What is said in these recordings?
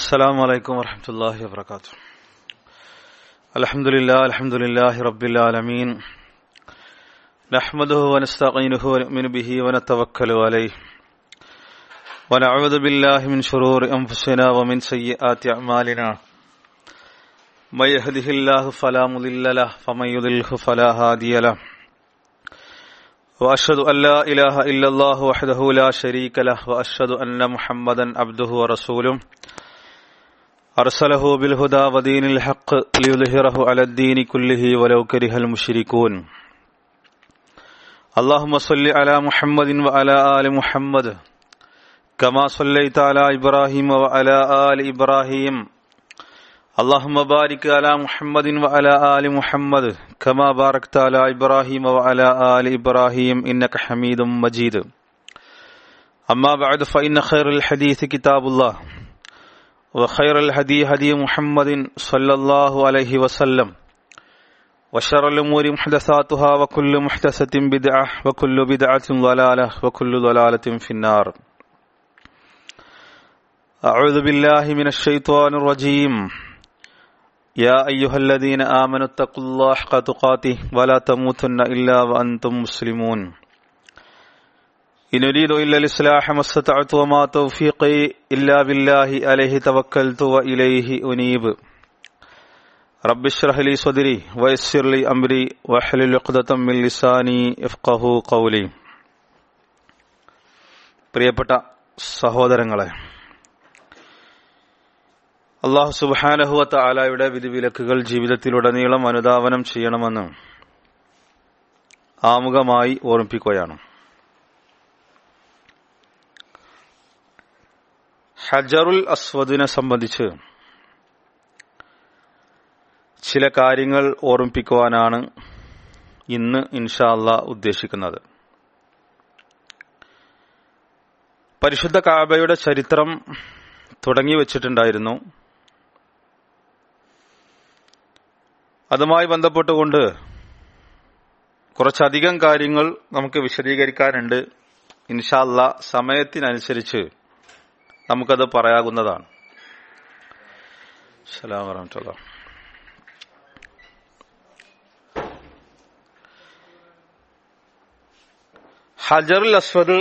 السلام عليكم ورحمة الله وبركاته الحمد لله الحمد لله رب العالمين نحمده ونستعينه ونؤمن به ونتوكل عليه ونعوذ بالله من شرور أنفسنا ومن سيئات أعمالنا من يهده الله فلا مضل له ومن يضلله فلا هادي له وأشهد أن لا إله إلا الله وحده لا شريك له وأشهد أن محمدا عبده ورسوله أرسله بالهدى ودين الحق ليظهره على الدين كله ولو كره المشركون اللهم صل على محمد وعلى آل محمد كما صليت على إبراهيم وعلى آل إبراهيم اللهم بارك على محمد وعلى آل محمد كما باركت على إبراهيم وعلى آل إبراهيم إنك حميد مجيد أما بعد فإن خير الحديث كتاب الله وخير الهدي هدي محمد صلى الله عليه وسلم وشر الأمور محدثاتها وكل محدثة بدعة وكل بدعة ضلالة وكل ضلالة في النار أعوذ بالله من الشيطان الرجيم يا أيها الذين آمنوا اتقوا الله حق تقاته ولا تموتن إلا وأنتم مسلمون إن أريد إلا الإصلاح ما استطعت وما توفيقي إلا بالله عليه توكلت وإليه أنيب رب اشرح لي صدري ويسر لي أمري واحلل عقدة من لساني يفقه قولي പ്രിയപ്പെട്ട സഹോദരങ്ങളെ അള്ളാഹു സുബാനഹുവത്ത ആലായുടെ വിധിവിലക്കുകൾ ജീവിതത്തിലുടനീളം അനുധാവനം ചെയ്യണമെന്ന് ആമുഖമായി ഓർമ്മിപ്പിക്കുകയാണ് ഹജറുൽ അസ്വദിനെ സംബന്ധിച്ച് ചില കാര്യങ്ങൾ ഓർമ്മിപ്പിക്കുവാനാണ് ഇന്ന് ഇൻഷാ അല്ല ഉദ്ദേശിക്കുന്നത് പരിശുദ്ധ കാബയുടെ ചരിത്രം തുടങ്ങി വച്ചിട്ടുണ്ടായിരുന്നു അതുമായി ബന്ധപ്പെട്ടുകൊണ്ട് കുറച്ചധികം കാര്യങ്ങൾ നമുക്ക് വിശദീകരിക്കാനുണ്ട് ഇൻഷാല്ല സമയത്തിനനുസരിച്ച് നമുക്കത് പറയാകുന്നതാണ് സലാം വറഹമത്തുള്ള ഹജറുൽ അസ്വദ്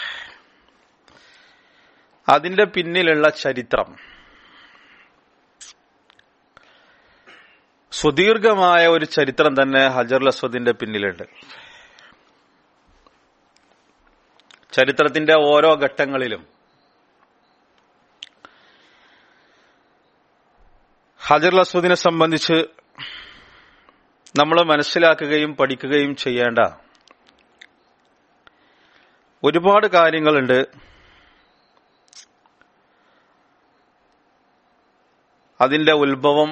അതിന്റെ പിന്നിലുള്ള ചരിത്രം സുദീർഘമായ ഒരു ചരിത്രം തന്നെ ഹജറുൽ അസ്വദിന്റെ പിന്നിലുണ്ട് ചരിത്രത്തിന്റെ ഓരോ ഘട്ടങ്ങളിലും ഹജറുൽ അസ്വദിനെ സംബന്ധിച്ച് നമ്മൾ മനസ്സിലാക്കുകയും പഠിക്കുകയും ചെയ്യേണ്ട ഒരുപാട് കാര്യങ്ങളുണ്ട് അതിന്റെ ഉത്ഭവം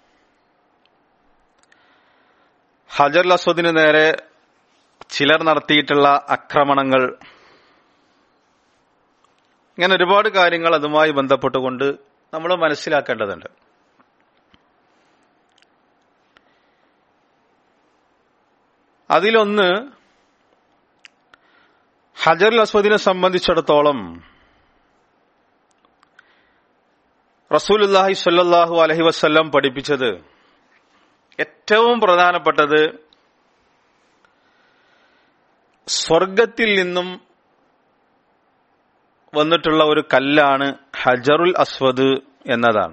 ഹജർ അസ്വദിന് നേരെ ചിലർ നടത്തിയിട്ടുള്ള ആക്രമണങ്ങൾ ഇങ്ങനെ ഒരുപാട് കാര്യങ്ങൾ അതുമായി ബന്ധപ്പെട്ടുകൊണ്ട് നമ്മൾ മനസ്സിലാക്കേണ്ടതുണ്ട് അതിലൊന്ന് ഹജർ അസ്വദിനെ സംബന്ധിച്ചിടത്തോളം റസൂലുല്ലാഹി സ്വല്ലല്ലാഹു അലഹി വസ്ല്ലം പഠിപ്പിച്ചത് ഏറ്റവും പ്രധാനപ്പെട്ടത് സ്വർഗത്തിൽ നിന്നും വന്നിട്ടുള്ള ഒരു കല്ലാണ് ഹജറുൽ അസ്വദ് എന്നതാണ്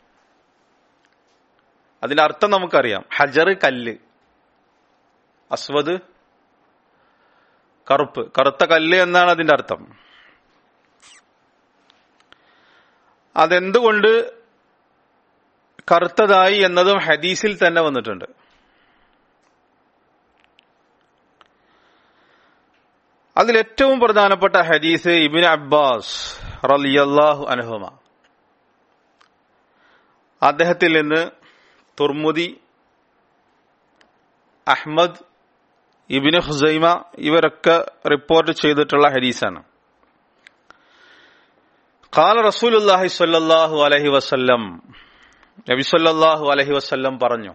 അതിന്റെ അർത്ഥം നമുക്കറിയാം ഹജർ കല്ല് അസ്വദ് കറുപ്പ് കറുത്ത കല്ല് എന്നാണ് അതിന്റെ അർത്ഥം അതെന്തുകൊണ്ട് കറുത്തതായി എന്നതും ഹദീസിൽ തന്നെ വന്നിട്ടുണ്ട് അതിൽ ഏറ്റവും പ്രധാനപ്പെട്ട ഹദീസ് ഇബിൻ അബ്ബാസ് റലിയല്ലാഹു അനുഹമ അദ്ദേഹത്തിൽ നിന്ന് തുർമുദി അഹ്മദ് ഇബിന് ഹുസൈമ ഇവരൊക്കെ റിപ്പോർട്ട് ചെയ്തിട്ടുള്ള ഹദീസാണ് ഖാല റസൂലുല്ലാഹി സ്വല്ലല്ലാഹു അലൈഹി വസല്ലം നബി സല്ലല്ലാഹു അലൈഹി വസല്ലം പറഞ്ഞു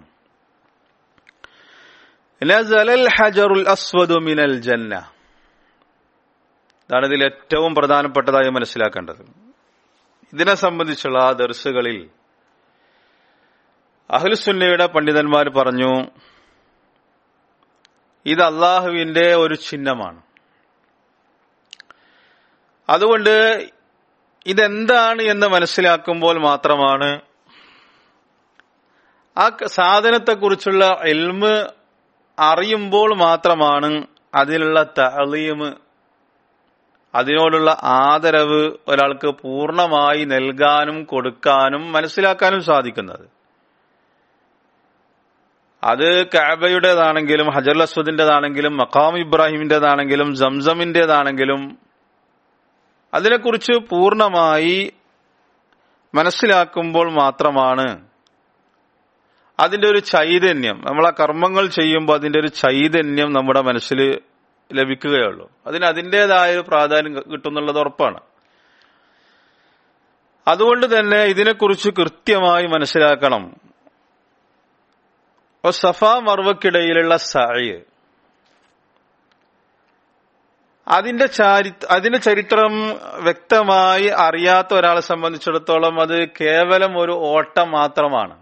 നസലൽ ഹജറുൽ അസ്വദു മിനൽ ജന്ന ഇതാണ് ഇതിൽ ഏറ്റവും പ്രധാനപ്പെട്ടതായി മനസ്സിലാക്കേണ്ടത് ഇതിനെ സംബന്ധിച്ചുള്ള ദർസുകളിൽ അഹ്ലുസുന്നയുടെ പണ്ഡിതന്മാർ പറഞ്ഞു ഇത് അള്ളാഹുവിന്റെ ഒരു ചിഹ്നമാണ് അതുകൊണ്ട് ഇതെന്താണ് എന്ന് മനസ്സിലാക്കുമ്പോൾ മാത്രമാണ് ആ സാധനത്തെക്കുറിച്ചുള്ള എൽമ് അറിയുമ്പോൾ മാത്രമാണ് അതിലുള്ള തളീമ് അതിനോടുള്ള ആദരവ് ഒരാൾക്ക് പൂർണ്ണമായി നൽകാനും കൊടുക്കാനും മനസ്സിലാക്കാനും സാധിക്കുന്നത് അത് കാബയുടേതാണെങ്കിലും ഹജർ അസ്വദിന്റേതാണെങ്കിലും മക്കാം ഇബ്രാഹിമിന്റേതാണെങ്കിലും സംസമിന്റേതാണെങ്കിലും അതിനെക്കുറിച്ച് പൂർണ്ണമായി മനസ്സിലാക്കുമ്പോൾ മാത്രമാണ് അതിന്റെ ഒരു ചൈതന്യം നമ്മൾ ആ കർമ്മങ്ങൾ ചെയ്യുമ്പോൾ അതിന്റെ ഒരു ചൈതന്യം നമ്മുടെ മനസ്സിൽ ലഭിക്കുകയുള്ളൂ അതിന് അതിൻ്റെതായ ഒരു പ്രാധാന്യം കിട്ടുന്നുള്ളത് ഉറപ്പാണ് അതുകൊണ്ട് തന്നെ ഇതിനെക്കുറിച്ച് കൃത്യമായി മനസ്സിലാക്കണം സഫ മർവക്കിടയിലുള്ള സായ് അതിന്റെ ചാരി അതിന്റെ ചരിത്രം വ്യക്തമായി അറിയാത്ത ഒരാളെ സംബന്ധിച്ചിടത്തോളം അത് കേവലം ഒരു ഓട്ടം മാത്രമാണ്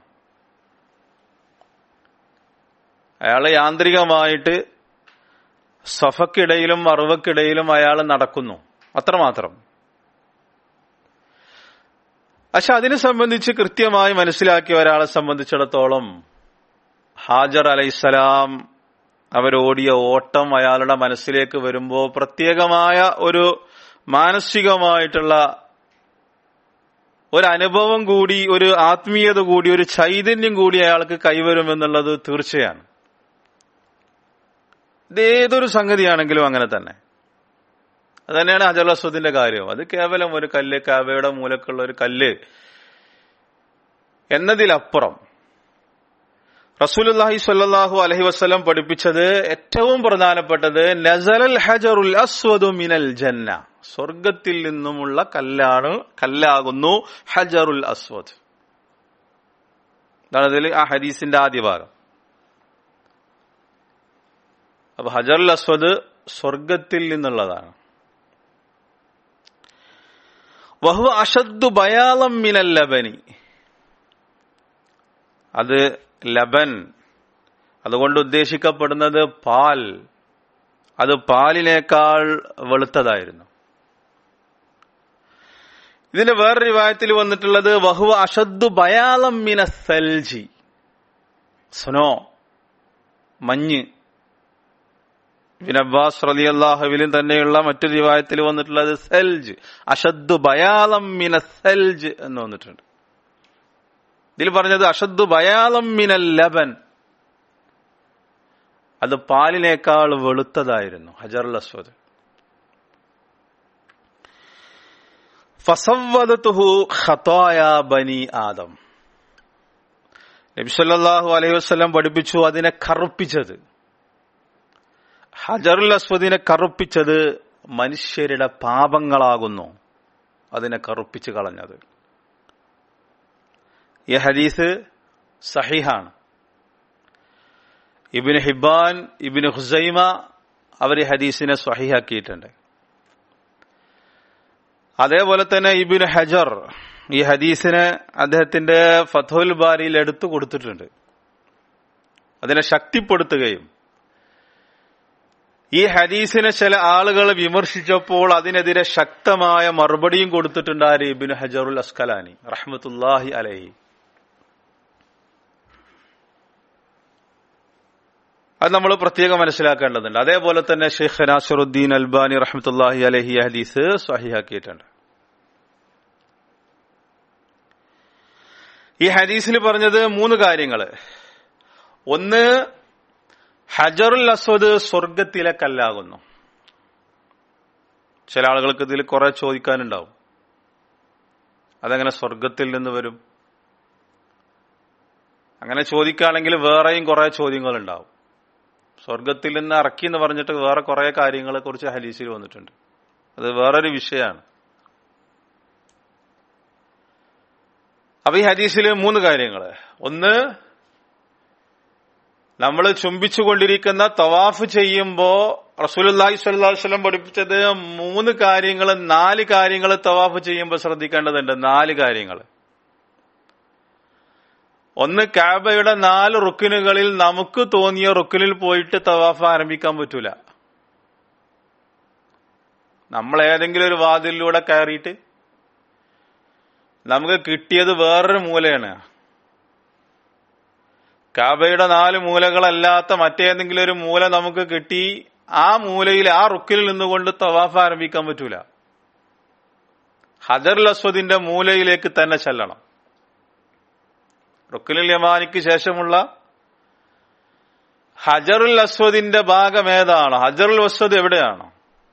അയാൾ യാന്ത്രികമായിട്ട് സഫക്കിടയിലും മറുവക്കിടയിലും അയാൾ നടക്കുന്നു അത്രമാത്രം പക്ഷെ അതിനെ സംബന്ധിച്ച് കൃത്യമായി മനസ്സിലാക്കിയ ഒരാളെ സംബന്ധിച്ചിടത്തോളം ഹാജർ അലൈസലാം അവരോടിയ ഓട്ടം അയാളുടെ മനസ്സിലേക്ക് വരുമ്പോൾ പ്രത്യേകമായ ഒരു മാനസികമായിട്ടുള്ള ഒരു അനുഭവം കൂടി ഒരു ആത്മീയത കൂടി ഒരു ചൈതന്യം കൂടി അയാൾക്ക് കൈവരുമെന്നുള്ളത് തീർച്ചയാണ് ഇതേതൊരു സംഗതിയാണെങ്കിലും അങ്ങനെ തന്നെ അത് തന്നെയാണ് ഹജർ അസ്വദിന്റെ കാര്യം അത് കേവലം ഒരു കല്ല് കാവയുടെ മൂലക്കുള്ള ഒരു കല്ല് എന്നതിലപ്പുറം റസൂലുല്ലാഹി സ്വല്ലല്ലാഹു അലഹി വസ്ലം പഠിപ്പിച്ചത് ഏറ്റവും പ്രധാനപ്പെട്ടത് നസറൽ ഹജറുൽ അസ്വദു മിനൽ ജന്ന സ്വർഗത്തിൽ നിന്നുമുള്ള കല്ലാണ് കല്ലാകുന്നു ഹജറുൽ അസ്വദ് ഇതാണ് ഇതിൽ ആ ഹദീസിന്റെ ആദ്യ ഭാഗം അപ്പൊ ഹജറുൽ അസ്വദ് സ്വർഗത്തിൽ നിന്നുള്ളതാണ് വഹു അഷദ്ദു ബയാളം മിനൽ ലബനി അത് ലബൻ അതുകൊണ്ട് ഉദ്ദേശിക്കപ്പെടുന്നത് പാൽ അത് പാലിനേക്കാൾ വെളുത്തതായിരുന്നു ഇതിന്റെ വേറൊരു വിവാഹത്തിൽ വന്നിട്ടുള്ളത് വഹുവ അഷദ്ദു ബയാളം മിന സൽജി സ്നോ മഞ്ഞ് ഇബിൻ അബ്ബാസ് റലി അള്ളാഹുവിലും തന്നെയുള്ള മറ്റൊരു റിവായത്തിൽ വന്നിട്ടുള്ളത് സെൽജ് അഷദ്ദു ബയാളം മിന സെൽജ് എന്ന് വന്നിട്ടുണ്ട് ഇതിൽ പറഞ്ഞത് അഷദ്ദു ബയാളം മിനൽ ലബൻ അത് പാലിനേക്കാൾ വെളുത്തതായിരുന്നു ഹജറുൽ അസ്വദ് ഫസവദതുഹു ഖതായ ബനി ആദം നബി സല്ലല്ലാഹു അലൈഹി വസല്ലം പഠിപ്പിച്ചു അതിനെ കറുപ്പിച്ചത് ഹജറുൽ അസ്വദിനെ കറുപ്പിച്ചത് മനുഷ്യരുടെ പാപങ്ങളാകുന്നു അതിനെ കറുപ്പിച്ച് കളഞ്ഞത് ഈ ഹദീസ് സഹിഹാണ് ഇബിന് ഹിബാൻ ഇബിന് ഹുസൈമ അവർ ഈ ഹദീസിനെ സ്വഹിഹാക്കിയിട്ടുണ്ട് അതേപോലെ തന്നെ ഇബിന് ഹജർ ഈ ഹദീസിനെ അദ്ദേഹത്തിന്റെ ഫഥുൽ ബാരിയിൽ എടുത്തു കൊടുത്തിട്ടുണ്ട് അതിനെ ശക്തിപ്പെടുത്തുകയും ഈ ഹദീസിനെ ചില ആളുകൾ വിമർശിച്ചപ്പോൾ അതിനെതിരെ ശക്തമായ മറുപടിയും കൊടുത്തിട്ടുണ്ട് ആര് ഇബിന് ഹജറുൽ അസ്കലാനി റഹ്മത്തുല്ലാഹി അലഹി അത് നമ്മൾ പ്രത്യേകം മനസ്സിലാക്കേണ്ടതുണ്ട് അതേപോലെ തന്നെ ഷെയ്ഖ് നാസറുദ്ദീൻ അൽബാനി റഹ്മത്തുല്ലാഹി അലഹി ഹദീസ് സഹിഹാക്കിയിട്ടുണ്ട് ഈ ഹദീസിൽ പറഞ്ഞത് മൂന്ന് കാര്യങ്ങൾ ഒന്ന് ഹജറുൽ അസ്വദ് സ്വർഗത്തിലെ കല്ലാകുന്നു ചില ആളുകൾക്ക് ഇതിൽ കുറെ ചോദിക്കാനുണ്ടാവും അതെങ്ങനെ സ്വർഗത്തിൽ നിന്ന് വരും അങ്ങനെ ചോദിക്കുകയാണെങ്കിൽ വേറെയും കുറെ ചോദ്യങ്ങൾ ഉണ്ടാവും സ്വർഗത്തിൽ നിന്ന് ഇറക്കി എന്ന് പറഞ്ഞിട്ട് വേറെ കുറെ കാര്യങ്ങളെ കുറിച്ച് ഹദീസിൽ വന്നിട്ടുണ്ട് അത് വേറൊരു വിഷയമാണ് അപ്പൊ ഈ ഹദീസിൽ മൂന്ന് കാര്യങ്ങൾ ഒന്ന് നമ്മൾ ചുംബിച്ചുകൊണ്ടിരിക്കുന്ന തവാഫ് ചെയ്യുമ്പോ റസൂലുല്ലാഹി സ്വല്ലല്ലാഹു അലൈഹി വസല്ലം പഠിപ്പിച്ചത് മൂന്ന് കാര്യങ്ങൾ നാല് കാര്യങ്ങൾ തവാഫ് ചെയ്യുമ്പോൾ ശ്രദ്ധിക്കേണ്ടതുണ്ട് നാല് കാര്യങ്ങൾ ഒന്ന് കാബയുടെ നാല് റുക്കിനുകളിൽ നമുക്ക് തോന്നിയ റുക്കിനിൽ പോയിട്ട് തവാഫ് ആരംഭിക്കാൻ പറ്റൂല നമ്മൾ ഏതെങ്കിലും ഒരു വാതിലിലൂടെ കയറിയിട്ട് നമുക്ക് കിട്ടിയത് വേറൊരു മൂലയാണ് കാബയുടെ നാല് മൂലകളല്ലാത്ത മറ്റേതെങ്കിലും ഒരു മൂല നമുക്ക് കിട്ടി ആ മൂലയിൽ ആ റുക്കിൽ നിന്നുകൊണ്ട് തവാഫ് ആരംഭിക്കാൻ പറ്റൂല ഹജറുൽ അസ്വദിന്റെ മൂലയിലേക്ക് തന്നെ ചെല്ലണം റുക്കുലുൽ യമാനിക്ക് ശേഷമുള്ള ഹജറുൽ അസ്വദിന്റെ ഭാഗം ഏതാണ് ഹജറുൽ അസ്വദ് എവിടെയാണ്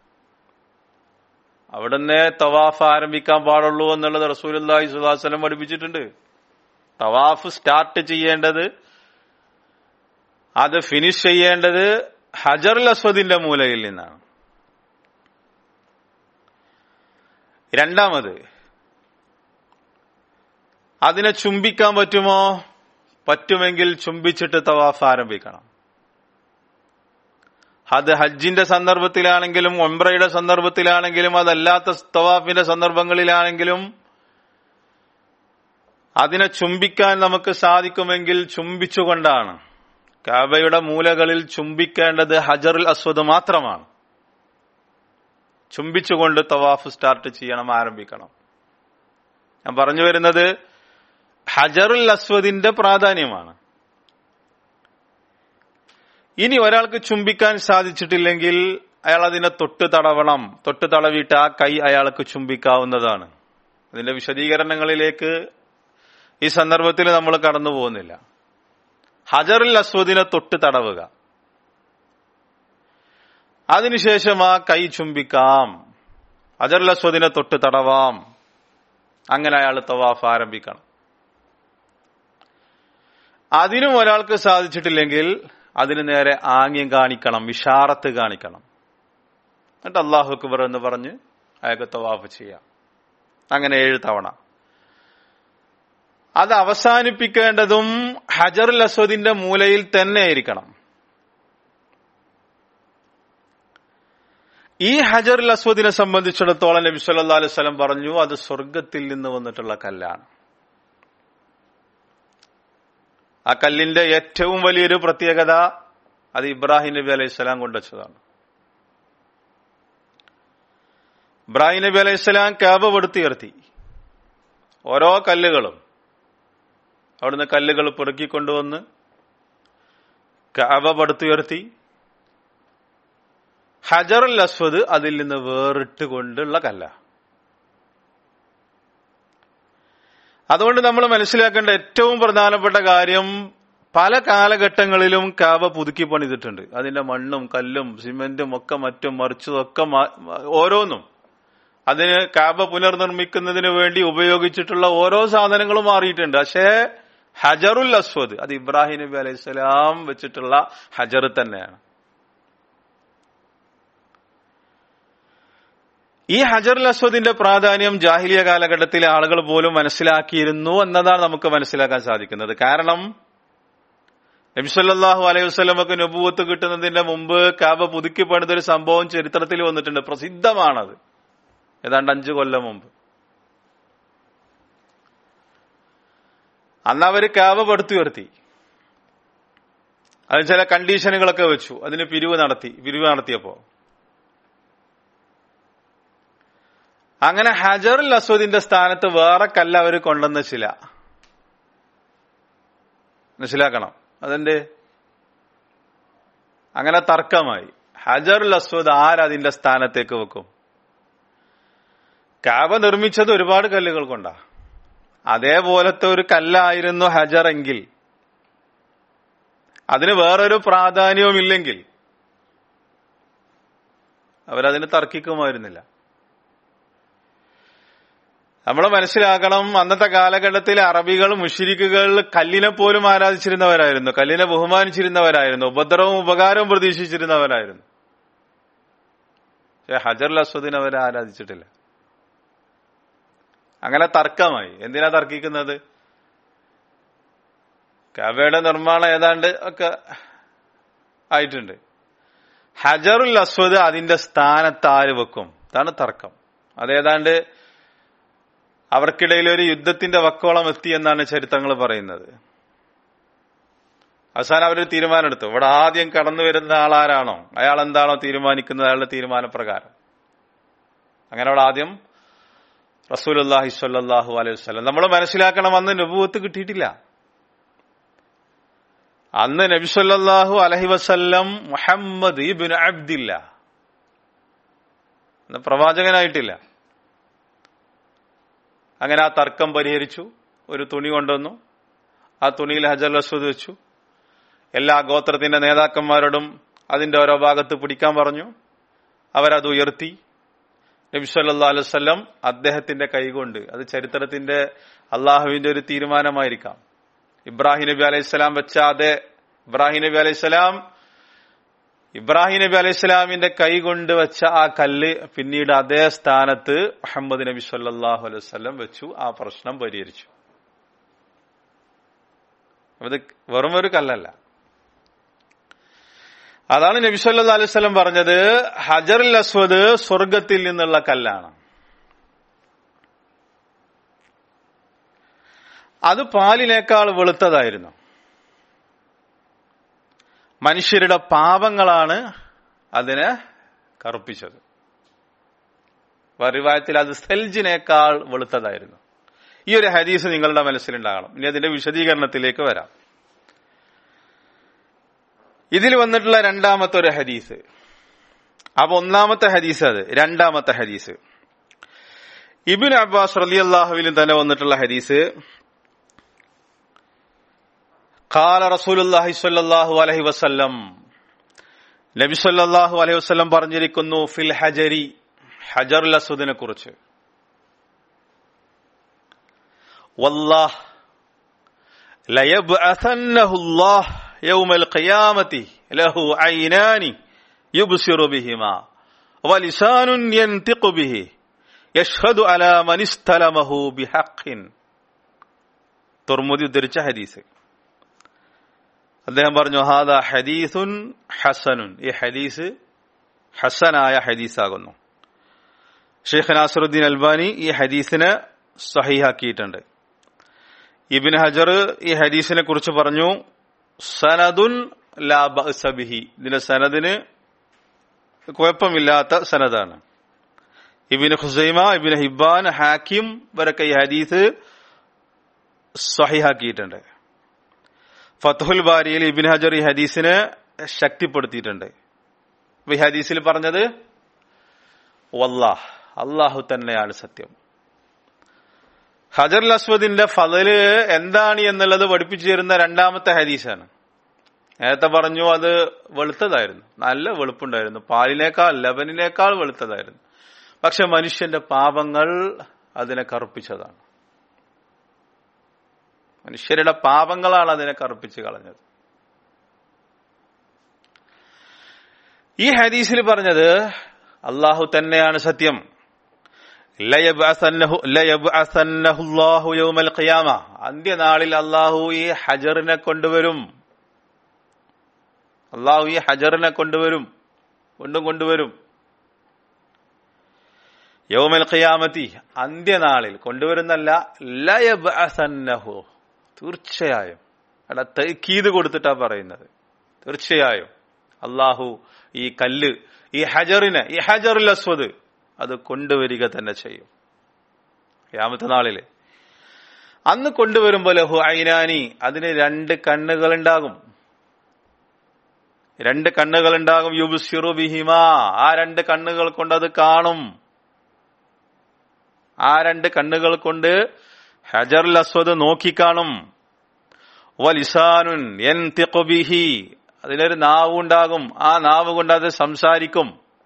അവിടുന്ന് തവാഫ് ആരംഭിക്കാൻ പാടുള്ളൂ എന്നുള്ളത് റസൂലി സുഹാസ്ലം പഠിപ്പിച്ചിട്ടുണ്ട് തവാഫ് സ്റ്റാർട്ട് ചെയ്യേണ്ടത് അത് ഫിനിഷ് ചെയ്യേണ്ടത് ഹജറുൽ അസ്വദിന്റെ മൂലയിൽ നിന്നാണ് രണ്ടാമത് അതിനെ ചുംബിക്കാൻ പറ്റുമോ പറ്റുമെങ്കിൽ ചുംബിച്ചിട്ട് തവാഫ് ആരംഭിക്കണം അത് ഹജ്ജിന്റെ സന്ദർഭത്തിലാണെങ്കിലും ഒംബ്രയുടെ സന്ദർഭത്തിലാണെങ്കിലും അതല്ലാത്ത തവാഫിന്റെ സന്ദർഭങ്ങളിലാണെങ്കിലും അതിനെ ചുംബിക്കാൻ നമുക്ക് സാധിക്കുമെങ്കിൽ ചുംബിച്ചുകൊണ്ടാണ് കാബയുടെ മൂലകളിൽ ചുംബിക്കേണ്ടത് ഹജറുൽ അസ്വദ് മാത്രമാണ് ചുംബിച്ചുകൊണ്ട് തവാഫ് സ്റ്റാർട്ട് ചെയ്യണം ആരംഭിക്കണം ഞാൻ പറഞ്ഞു വരുന്നത് ഹജറുൽ അസ്വദിന്റെ പ്രാധാന്യമാണ് ഇനി ഒരാൾക്ക് ചുംബിക്കാൻ സാധിച്ചിട്ടില്ലെങ്കിൽ അയാൾ അതിനെ തൊട്ട് തടവണം തൊട്ട് തടവിട്ട് ആ കൈ അയാൾക്ക് ചുംബിക്കാവുന്നതാണ് അതിന്റെ വിശദീകരണങ്ങളിലേക്ക് ഈ സന്ദർഭത്തിൽ നമ്മൾ കടന്നു പോകുന്നില്ല ഹജറുൽ അസ്വദിനെ തൊട്ട് തടവുക അതിനുശേഷം ആ കൈ ചുംബിക്കാം ഹജറുൽ അസ്വദിനെ തൊട്ട് തടവാം അങ്ങനെ അയാൾ തവാഫ് ആരംഭിക്കണം അതിനും ഒരാൾക്ക് സാധിച്ചിട്ടില്ലെങ്കിൽ അതിന് നേരെ ആംഗ്യം കാണിക്കണം വിഷാറത്ത് കാണിക്കണം എന്നിട്ട് അള്ളാഹു അക്ബർ എന്ന് പറഞ്ഞ് അയാൾക്ക് തവാഫ് ചെയ്യാം അങ്ങനെ ഏഴ് തവണ അത് അവസാനിപ്പിക്കേണ്ടതും ഹജറുൽ അസ്വദിന്റെ മൂലയിൽ തന്നെ ആയിരിക്കണം ഈ ഹജറുൽ അസ്വദിനെ സംബന്ധിച്ചിടത്തോളം നബി സല്ലാ അലൈഹി സ്വലം പറഞ്ഞു അത് സ്വർഗത്തിൽ നിന്ന് വന്നിട്ടുള്ള കല്ലാണ് ആ കല്ലിന്റെ ഏറ്റവും വലിയൊരു പ്രത്യേകത അത് ഇബ്രാഹിം നബി അലൈഹി സ്വലാം കൊണ്ടുവച്ചതാണ് ഇബ്രാഹിം നബി അലൈഹി സ്വലാം ക്യാബ് പടുത്തുയർത്തി ഓരോ കല്ലുകളും അവിടുന്ന് കല്ലുകൾ പെറുക്കിക്കൊണ്ടുവന്ന് കാബ പടുത്തുയർത്തി ഹജറുൽ അസ്വദ് അതിൽ നിന്ന് വേറിട്ട് കൊണ്ടുള്ള കല്ല അതുകൊണ്ട് നമ്മൾ മനസ്സിലാക്കേണ്ട ഏറ്റവും പ്രധാനപ്പെട്ട കാര്യം പല കാലഘട്ടങ്ങളിലും കാബ പുതുക്കി പണിതിട്ടുണ്ട് അതിന്റെ മണ്ണും കല്ലും സിമെന്റും ഒക്കെ മറ്റും മറിച്ചതും ഒക്കെ ഓരോന്നും അതിന് കാബ പുനർനിർമ്മിക്കുന്നതിന് വേണ്ടി ഉപയോഗിച്ചിട്ടുള്ള ഓരോ സാധനങ്ങളും മാറിയിട്ടുണ്ട് പക്ഷേ ഹജറുൽ അസ്വദ് അത് ഇബ്രാഹിം നബി അലൈഹി സ്വലാം വെച്ചിട്ടുള്ള ഹജർ തന്നെയാണ് ഈ ഹജറുൽ അസ്വദിന്റെ പ്രാധാന്യം ജാഹിലിയ കാലഘട്ടത്തിലെ ആളുകൾ പോലും മനസ്സിലാക്കിയിരുന്നു എന്നതാണ് നമുക്ക് മനസ്സിലാക്കാൻ സാധിക്കുന്നത് കാരണം നബിസല്ലാഹു അലൈഹി വസ്ലമക്ക് നുപൂവത്ത് കിട്ടുന്നതിന്റെ മുമ്പ് കാബ പുതുക്കി പണിതൊരു സംഭവം ചരിത്രത്തിൽ വന്നിട്ടുണ്ട് പ്രസിദ്ധമാണത് ഏതാണ്ട് അഞ്ചു കൊല്ലം മുമ്പ് അന്ന് അവര് കാബ പടുത്തുയർത്തി അതിന് ചില കണ്ടീഷനുകളൊക്കെ വെച്ചു അതിന് പിരിവ് നടത്തി പിരിവ് നടത്തിയപ്പോ അങ്ങനെ ഹജറുൽ അസ്വദിന്റെ സ്ഥാനത്ത് വേറെ കല്ല് അവർ കൊണ്ടുവന്ന ചില മനസ്സിലാക്കണം അതെന്റെ അങ്ങനെ തർക്കമായി ഹജറുൽ അസ്വദ് ആരതിന്റെ സ്ഥാനത്തേക്ക് വെക്കും കാബ നിർമ്മിച്ചത് ഒരുപാട് കല്ലുകൾ കൊണ്ടാ അതേപോലത്തെ ഒരു കല്ലായിരുന്നു ഹജർ എങ്കിൽ അതിന് വേറൊരു പ്രാധാന്യവും ഇല്ലെങ്കിൽ അവരതിന് തർക്കിക്കുമായിരുന്നില്ല നമ്മൾ മനസ്സിലാക്കണം അന്നത്തെ കാലഘട്ടത്തിൽ അറബികൾ മുഷിരിക്കുകൾ കല്ലിനെ പോലും ആരാധിച്ചിരുന്നവരായിരുന്നു കല്ലിനെ ബഹുമാനിച്ചിരുന്നവരായിരുന്നു ഉപദ്രവവും ഉപകാരവും പ്രതീക്ഷിച്ചിരുന്നവരായിരുന്നു പക്ഷെ ഹജറുൽ അസ്വദിനെ അവരെ ആരാധിച്ചിട്ടില്ല അങ്ങനെ തർക്കമായി എന്തിനാ തർക്കിക്കുന്നത് കവയുടെ നിർമ്മാണം ഏതാണ്ട് ഒക്കെ ആയിട്ടുണ്ട് ഹജറുൽ അസ്വദ് അതിന്റെ സ്ഥാനത്ത് ആര് വെക്കും ഇതാണ് തർക്കം അതേതാണ്ട് അവർക്കിടയിൽ ഒരു യുദ്ധത്തിന്റെ വക്കോളം എത്തി എന്നാണ് ചരിത്രങ്ങൾ പറയുന്നത് അവസാനം അവരൊരു തീരുമാനമെടുത്തു ഇവിടെ ആദ്യം കടന്നു വരുന്ന ആളാരാണോ അയാൾ എന്താണോ തീരുമാനിക്കുന്നത് അയാളുടെ തീരുമാനപ്രകാരം അങ്ങനെ അവിടെ ആദ്യം റസൂലുല്ലാഹി സ്വല്ലല്ലാഹു അലൈഹി വസല്ലം നമ്മൾ മനസ്സിലാക്കണം അന്ന് നബുവത്ത് കിട്ടിയിട്ടില്ല അന്ന് നബി സല്ലല്ലാഹു അലൈഹി വസല്ലം മുഹമ്മദ് ഇബ്നു അബ്ദില്ല അന്ന് പ്രവാചകനായിട്ടില്ല അങ്ങനെ ആ തർക്കം പരിഹരിച്ചു ഒരു തുണി കൊണ്ടുവന്നു ആ തുണിയിൽ ഹജർ അസ്വദ് വെച്ചു എല്ലാ ഗോത്രത്തിന്റെ നേതാക്കന്മാരോടും അതിന്റെ ഓരോ ഭാഗത്ത് പിടിക്കാൻ പറഞ്ഞു അവരത് ഉയർത്തി നബി സല്ലാ അലുവല്ലം അദ്ദേഹത്തിന്റെ കൈകൊണ്ട് അത് ചരിത്രത്തിന്റെ അള്ളാഹുവിന്റെ ഒരു തീരുമാനമായിരിക്കാം ഇബ്രാഹിം നബി അലൈഹിസ്സലാം വെച്ച അതേ ഇബ്രാഹിം നബി അലൈഹിസ്സലാം ഇബ്രാഹിം നബി അലൈഹിസ്സലാമിന്റെ കൈ കൊണ്ട് വെച്ച ആ കല്ല് പിന്നീട് അതേ സ്ഥാനത്ത് മുഹമ്മദ് നബി സല്ലാഹു അലൈഹി വസല്ലം വെച്ചു ആ പ്രശ്നം പരിഹരിച്ചു അത് വെറും ഒരു കല്ലല്ല അതാണ് നബി സല്ലാ അലൈഹി സ്വലം പറഞ്ഞത് ഹജറുൽ അസ്വദ് സ്വർഗത്തിൽ നിന്നുള്ള കല്ലാണ് അത് പാലിനേക്കാൾ വെളുത്തതായിരുന്നു മനുഷ്യരുടെ പാപങ്ങളാണ് അതിനെ കറുപ്പിച്ചത് പരിവായത്തിൽ അത് സെൽജിനേക്കാൾ വെളുത്തതായിരുന്നു ഈ ഒരു ഹദീസ് നിങ്ങളുടെ മനസ്സിലുണ്ടാകണം ഇനി അതിന്റെ വിശദീകരണത്തിലേക്ക് വരാം ഇതിൽ വന്നിട്ടുള്ള രണ്ടാമത്തെ ഒരു ഹദീസ് അപ്പൊ ഒന്നാമത്തെ ഹദീസ് അത് രണ്ടാമത്തെ ഹദീസ് ഇബിൻ അബ്ബാസ് റലി അള്ളാഹുവിലും തന്നെ വന്നിട്ടുള്ള ഹദീസ് ഖാല റസൂലുല്ലാഹി സ്വല്ലല്ലാഹു അലൈഹി വസല്ലം നബി സ്വല്ലല്ലാഹു അലൈഹി വസല്ലം പറഞ്ഞിരിക്കുന്നു ഫിൽ ഹജരി ഹജറുൽ അസ്വദിനെ കുറിച്ച് വല്ലാഹ് ലയബ്അസന്നഹു അല്ലാഹ് യൗമൽ ഖിയാമത്തി ലഹു ഐനാനി യുബ്സിറു ബിഹിമാ വലിസാനുൻ യൻതിഖു ബിഹി യഷ്ഹദു അലാ മൻ ഇസ്തലമഹു ബിഹഖിൻ തുർമുദി ഉദ്ധരിച്ച ഹദീസ് അദ്ദേഹം പറഞ്ഞു ഹാദ ഹദീസുൻ ഹസനുൻ ഈ ഹദീസ് ഹസനായ ഹദീസാകുന്നു ഷെയ്ഖ് നാസറുദ്ദീൻ അൽബാനി ഈ ഹദീസിനെ സഹിഹാക്കിയിട്ടുണ്ട് ഇബിൻ ഹജർ ഈ ഹദീസിനെ കുറിച്ച് പറഞ്ഞു സനദുൻ ലാ ബഅസബിഹി ഇതിന്റെ സനദിന് കുഴപ്പമില്ലാത്ത സനദാണ് ഇബിന് ഖുസൈമ ഇബിന് ഹിബാൻ ഹാക്കിം വരൊക്കെ ഈ ഹദീസ് സഹിഹാക്കിയിട്ടുണ്ട് ഫത്തുൽ ബാരിയിൽ ഇബിൻ ഹജർ ഈ ഹദീസിനെ ശക്തിപ്പെടുത്തിയിട്ടുണ്ട് ഈ ഹദീസിൽ പറഞ്ഞത് വല്ലാഹ് അള്ളാഹു തന്നെയാണ് സത്യം ഹജർ അസ്വദിന്റെ ഫതല് എന്താണ് എന്നുള്ളത് പഠിപ്പിച്ചു തരുന്ന രണ്ടാമത്തെ ഹദീസാണ് നേരത്തെ പറഞ്ഞു അത് വെളുത്തതായിരുന്നു നല്ല വെളുപ്പുണ്ടായിരുന്നു പാലിനേക്കാൾ ലബനിനേക്കാൾ വെളുത്തതായിരുന്നു പക്ഷെ മനുഷ്യന്റെ പാപങ്ങൾ അതിനെ കറുപ്പിച്ചതാണ് മനുഷ്യരുടെ പാപങ്ങളാണ് അതിനെ കറുപ്പിച്ച് കളഞ്ഞത് ഈ ഹദീസിൽ പറഞ്ഞത് അള്ളാഹു തന്നെയാണ് സത്യം അന്ത്യനാളിൽ അള്ളാഹു ഈ ഹജറിനെ കൊണ്ടുവരും അള്ളാഹു ഈ ഹജറിനെ കൊണ്ടുവരും കൊണ്ടും കൊണ്ടുവരും യൗമൽ ഖിയാമത്തി അന്ത്യനാളിൽ കൊണ്ടുവരുന്നല്ല ലയബ്അസന്നഹു തീർച്ചയായും അവിടെ തൈക്കീത് കൊടുത്തിട്ടാ പറയുന്നത് തീർച്ചയായും അള്ളാഹു ഈ കല്ല് ഈ ഹജറിനെ ഈ ഹജറുൽ അസ്വദ് അത് കൊണ്ടുവരിക തന്നെ ചെയ്യും യാമത്തെ നാളില് അന്ന് കൊണ്ടുവരുമ്പോൾ ലഹു ഐനാനി അതിന് രണ്ട് കണ്ണുകൾ ഉണ്ടാകും രണ്ട് കണ്ണുകൾ ഉണ്ടാകും യുബുസിറു ബിഹിമ ആ രണ്ട് കണ്ണുകൾ കൊണ്ട് അത് കാണും ആ രണ്ട് കണ്ണുകൾ കൊണ്ട് ഹജറുൽ അസ്വദ് നോക്കിക്കാണും വലിസാനുൻ എൻ ബിഹി അതിനൊരു നാവ് ഉണ്ടാകും ആ നാവ് കൊണ്ട് അത് സംസാരിക്കും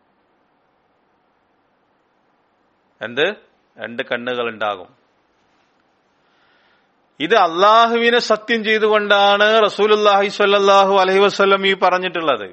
എന്ത് രണ്ട് കണ്ണുകൾ ഉണ്ടാകും ഇത് അള്ളാഹുവിനെ സത്യം ചെയ്തുകൊണ്ടാണ് റസൂലുല്ലാഹി സ്വല്ലല്ലാഹു അലൈഹി വസ്ലം ഈ പറഞ്ഞിട്ടുള്ളത്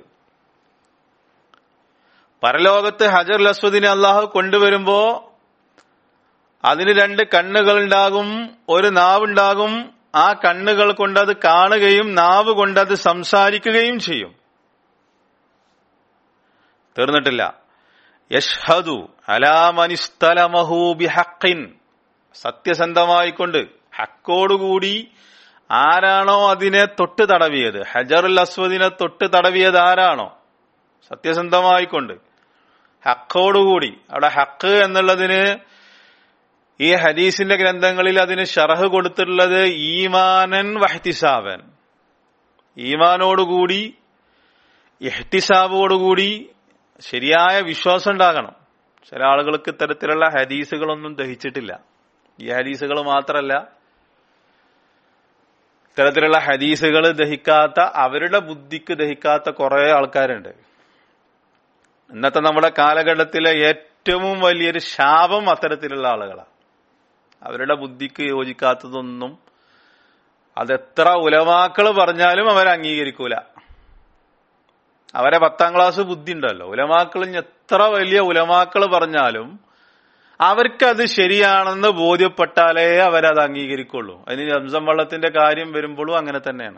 പരലോകത്ത് ഹജർ അസ്വദിനെ അള്ളാഹു കൊണ്ടുവരുമ്പോ അതിന് രണ്ട് കണ്ണുകൾ ഉണ്ടാകും ഒരു നാവുണ്ടാകും ആ കണ്ണുകൾ കൊണ്ട് അത് കാണുകയും നാവ് കൊണ്ട് അത് സംസാരിക്കുകയും ചെയ്യും തീർന്നിട്ടില്ല യഷ്ഹദു അലാമനിസ്തലമഹു ബിഹക്കിൻ സത്യസന്ധമായിക്കൊണ്ട് ഹക്കോടുകൂടി ആരാണോ അതിനെ തൊട്ട് തടവിയത് ഹജറുൽ അസ്വദിനെ തൊട്ട് തടവിയത് ആരാണോ സത്യസന്ധമായിക്കൊണ്ട് ഹക്കോടുകൂടി അവിടെ ഹക്ക് എന്നുള്ളതിന് ഈ ഹദീസിന്റെ ഗ്രന്ഥങ്ങളിൽ അതിന് ഷറഹ് കൊടുത്തിട്ടുള്ളത് ഈമാനൻ വഹ്തിസാബൻ ഈമാനോടുകൂടി ഇഹ്തിസാബോടുകൂടി ശരിയായ വിശ്വാസം ഉണ്ടാകണം ചില ആളുകൾക്ക് ഇത്തരത്തിലുള്ള ഹദീസുകളൊന്നും ദഹിച്ചിട്ടില്ല ഈ ഹദീസുകൾ മാത്രമല്ല ഇത്തരത്തിലുള്ള ഹദീസുകൾ ദഹിക്കാത്ത അവരുടെ ബുദ്ധിക്ക് ദഹിക്കാത്ത കുറെ ആൾക്കാരുണ്ട് ഇന്നത്തെ നമ്മുടെ കാലഘട്ടത്തിലെ ഏറ്റവും വലിയൊരു ശാപം അത്തരത്തിലുള്ള ആളുകളാണ് അവരുടെ ബുദ്ധിക്ക് യോജിക്കാത്തതൊന്നും അതെത്ര ഉലമാക്കൾ പറഞ്ഞാലും അവർ അംഗീകരിക്കൂല അവരെ പത്താം ക്ലാസ് ബുദ്ധി ഉണ്ടല്ലോ ഉലമാക്കൾ എത്ര വലിയ ഉലമാക്കൾ പറഞ്ഞാലും അവർക്കത് ശരിയാണെന്ന് ബോധ്യപ്പെട്ടാലേ അവരത് അംഗീകരിക്കുള്ളൂ അതിന് റംസം വള്ളത്തിന്റെ കാര്യം വരുമ്പോഴും അങ്ങനെ തന്നെയാണ്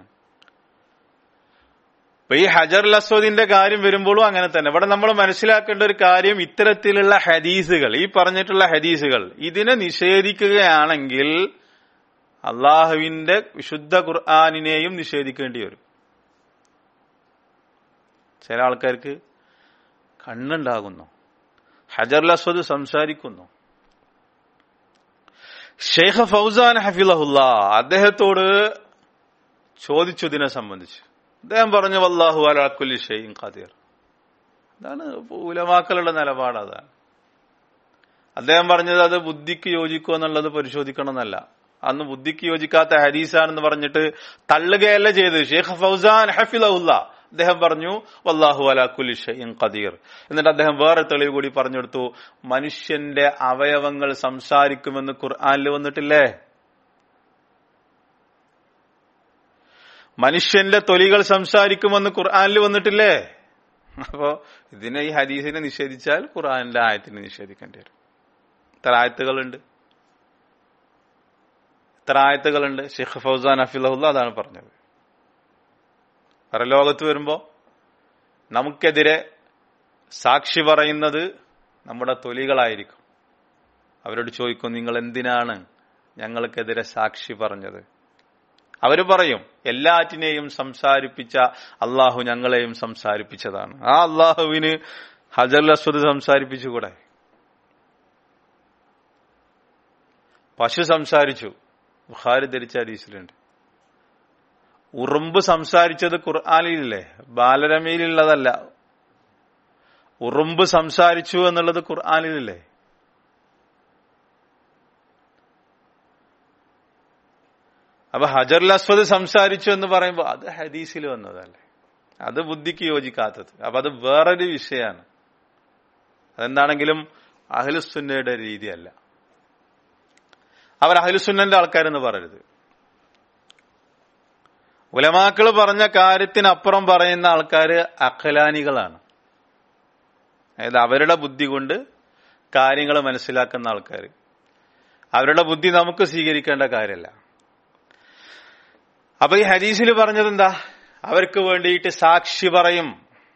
ഇപ്പൊ ഈ ഹജർ അസ്വദിന്റെ കാര്യം വരുമ്പോഴും അങ്ങനെ തന്നെ ഇവിടെ നമ്മൾ മനസ്സിലാക്കേണ്ട ഒരു കാര്യം ഇത്തരത്തിലുള്ള ഹദീസുകൾ ഈ പറഞ്ഞിട്ടുള്ള ഹദീസുകൾ ഇതിനെ നിഷേധിക്കുകയാണെങ്കിൽ അള്ളാഹുവിന്റെ വിശുദ്ധ ഖുർആാനിനെയും നിഷേധിക്കേണ്ടി വരും ചില ആൾക്കാർക്ക് കണ്ണുണ്ടാകുന്നു ഹജർ അസ്വദ് സംസാരിക്കുന്നു ഷെയ്ഖ് ഫൗസാൻ ഹഫിലഹുല്ല അദ്ദേഹത്തോട് ചോദിച്ചു ഇതിനെ സംബന്ധിച്ച് അദ്ദേഹം പറഞ്ഞു വല്ലാഹു അലാക്കുല്ലി ഷെയ്ൻ ഖദീർ അതാണ് ഉലമാക്കളുടെ നിലപാട് അതാണ് അദ്ദേഹം പറഞ്ഞത് അത് ബുദ്ധിക്ക് യോജിക്കുമോ എന്നുള്ളത് പരിശോധിക്കണം എന്നല്ല അന്ന് ബുദ്ധിക്ക് യോജിക്കാത്ത ഹരീസാണെന്ന് പറഞ്ഞിട്ട് തള്ളുകയല്ല ചെയ്ത് ഷെയ്ഖ് ഫൗസാൻ ഹഫിലഹുല്ല അദ്ദേഹം പറഞ്ഞു വല്ലാഹു അലാക്കുല്ലി ഷെയ്ൻ ഖദീർ എന്നിട്ട് അദ്ദേഹം വേറെ തെളിവ് കൂടി പറഞ്ഞെടുത്തു മനുഷ്യന്റെ അവയവങ്ങൾ സംസാരിക്കുമെന്ന് ഖുർആാനിൽ വന്നിട്ടില്ലേ മനുഷ്യന്റെ തൊലികൾ സംസാരിക്കുമെന്ന് ഖുർആാനിൽ വന്നിട്ടില്ലേ അപ്പോ ഇതിനെ ഈ ഹദീസിനെ നിഷേധിച്ചാൽ ഖുർആാനിന്റെ ആയത്തിനെ നിഷേധിക്കേണ്ടി വരും ഇത്ര ആയത്തുകളുണ്ട് ഇത്ര ആയത്തുകളുണ്ട് ഷെയ്ഖ് ഫൗസാൻ അഫിലഹുല്ല അതാണ് പറഞ്ഞത് പരലോകത്ത് വരുമ്പോ നമുക്കെതിരെ സാക്ഷി പറയുന്നത് നമ്മുടെ തൊലികളായിരിക്കും അവരോട് ചോദിക്കും നിങ്ങൾ എന്തിനാണ് ഞങ്ങൾക്കെതിരെ സാക്ഷി പറഞ്ഞത് അവര് പറയും എല്ലാറ്റിനെയും സംസാരിപ്പിച്ച അള്ളാഹു ഞങ്ങളെയും സംസാരിപ്പിച്ചതാണ് ആ അള്ളാഹുവിന് ഹജർ അസ്വദ് സംസാരിപ്പിച്ചുകൂടെ പശു സംസാരിച്ചു ബുഖാരി ധരിച്ച ഹദീസിലുണ്ട് ഉറുമ്പ് സംസാരിച്ചത് ഖുർആാനിലില്ലേ ബാലരമയിലുള്ളതല്ല ഉറുമ്പ് സംസാരിച്ചു എന്നുള്ളത് ഖുർആാനിലില്ലേ അപ്പൊ ഹജറുൽ അസ്വദ് സംസാരിച്ചു എന്ന് പറയുമ്പോൾ അത് ഹദീസിൽ വന്നതല്ലേ അത് ബുദ്ധിക്ക് യോജിക്കാത്തത് അപ്പൊ അത് വേറൊരു വിഷയമാണ് അതെന്താണെങ്കിലും അഹ്ലുസുന്നയുടെ രീതിയല്ല അവർ അഹ്ലുസുന്നന്റെ ആൾക്കാരെന്ന് പറയരുത് ഉലമാക്കൾ പറഞ്ഞ കാര്യത്തിനപ്പുറം പറയുന്ന ആൾക്കാര് അഖലാനികളാണ് അതായത് അവരുടെ ബുദ്ധി കൊണ്ട് കാര്യങ്ങൾ മനസ്സിലാക്കുന്ന ആൾക്കാർ അവരുടെ ബുദ്ധി നമുക്ക് സ്വീകരിക്കേണ്ട കാര്യമല്ല അപ്പൊ ഈ ഹദീസിൽ പറഞ്ഞത് എന്താ അവർക്ക് വേണ്ടിയിട്ട് സാക്ഷി പറയും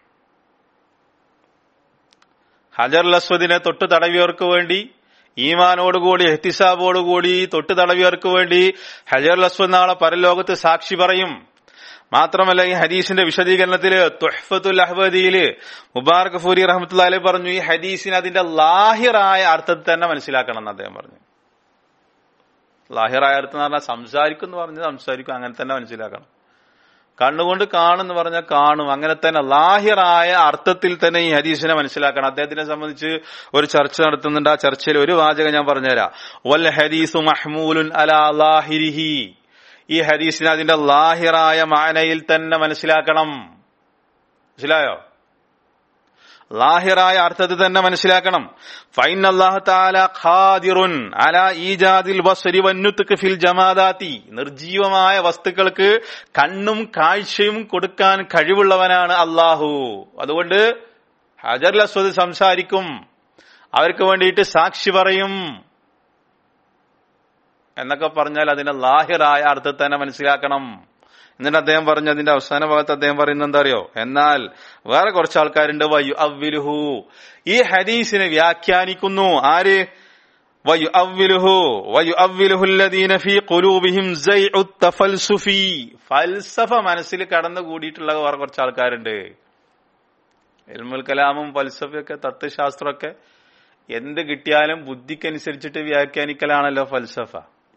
ഹജർ അസ്വദിനെ തൊട്ട് തടവിയവർക്ക് വേണ്ടി ഈമാനോടുകൂടി എഹ്തിസാബോടുകൂടി തൊട്ട് തടവിയവർക്ക് വേണ്ടി ഹജർ അസ്വദ് നാളെ പരലോകത്ത് സാക്ഷി പറയും മാത്രമല്ല ഈ ഹദീസിന്റെ വിശദീകരണത്തില് തുഹ്ഫത്തുൽ അഹ്വദിയില് മുബാറക് ഫൂരി റഹ്മത്തുല്ലാലി പറഞ്ഞു ഈ ഹദീസിന് അതിന്റെ ലാഹിറായ അർത്ഥത്തിൽ തന്നെ മനസ്സിലാക്കണം എന്ന് അദ്ദേഹം പറഞ്ഞു ലാഹിറായ അർത്ഥം എന്ന് പറഞ്ഞാൽ സംസാരിക്കും എന്ന് പറഞ്ഞ് സംസാരിക്കും അങ്ങനെ തന്നെ മനസ്സിലാക്കണം കണ്ണുകൊണ്ട് കാണുമെന്ന് പറഞ്ഞാൽ കാണും അങ്ങനെ തന്നെ ലാഹിറായ അർത്ഥത്തിൽ തന്നെ ഈ ഹദീസിനെ മനസ്സിലാക്കണം അദ്ദേഹത്തിനെ സംബന്ധിച്ച് ഒരു ചർച്ച നടത്തുന്നുണ്ട് ആ ചർച്ചയിൽ ഒരു വാചകം ഞാൻ പറഞ്ഞുതരാം വൽ ഹദീസു മഹ്മൂലുൻ അലാ ലാഹിരിഹി ഈ ഹദീസിനെ അതിന്റെ ലാഹിറായ മാനയിൽ തന്നെ മനസ്സിലാക്കണം മനസ്സിലായോ ലാഹിറായ അർത്ഥത്തിൽ തന്നെ മനസ്സിലാക്കണം ഫൈൻ അല്ലാഹു തആല ഖാദിറുൻ അലാ ഈജാദിൽ ബസ്രി വന്നുത്ക് ഫിൽ ജമാദാത്തി നിർജീവമായ വസ്തുക്കൾക്ക് കണ്ണും കാഴ്ചയും കൊടുക്കാൻ കഴിവുള്ളവനാണ് അള്ളാഹു അതുകൊണ്ട് ഹജർ അസ്വദ് സംസാരിക്കും അവർക്ക് വേണ്ടിയിട്ട് സാക്ഷി പറയും എന്നൊക്കെ പറഞ്ഞാൽ അതിനെ ലാഹിറായ അർത്ഥത്തിൽ തന്നെ മനസ്സിലാക്കണം എന്നിട്ട് അദ്ദേഹം പറഞ്ഞു അതിന്റെ അവസാന ഭാഗത്ത് അദ്ദേഹം പറയുന്നത് എന്താ അറിയോ എന്നാൽ വേറെ കുറച്ച് ആൾക്കാരുണ്ട് വയു അവ്വിലുഹു ഈ ഹദീസിനെ വ്യാഖ്യാനിക്കുന്നു ആര് വയു അവ്വിലുഹു വയു അവ്വിലുഹുല്ലദീന ഫീ ഖുലൂബിഹിം സൈഉ തഫൽസുഫി ഫൽസഫ മനസ്സിൽ കടന്നു കൂടിയിട്ടുള്ള വേറെ കുറച്ച് ആൾക്കാരുണ്ട് ഇൽമുൽ കലാമും ഫൽസഫയൊക്കെ തത്വശാസ്ത്രമൊക്കെ എന്ത് കിട്ടിയാലും ബുദ്ധിക്കനുസരിച്ചിട്ട് വ്യാഖ്യാനിക്കലാണല്ലോ ഫൽസഫ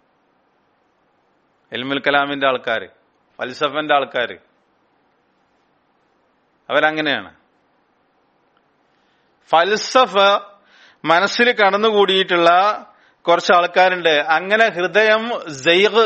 എൽമുൽ കലാമിന്റെ ആൾക്കാർ ഫൽസഫന്റെ ആൾക്കാർ അവരങ്ങനെയാണ് ഫൽസഫ മനസ്സിൽ കടന്നുകൂടിയിട്ടുള്ള കുറച്ച് ആൾക്കാരുണ്ട് അങ്ങനെ ഹൃദയം ജൈഗ്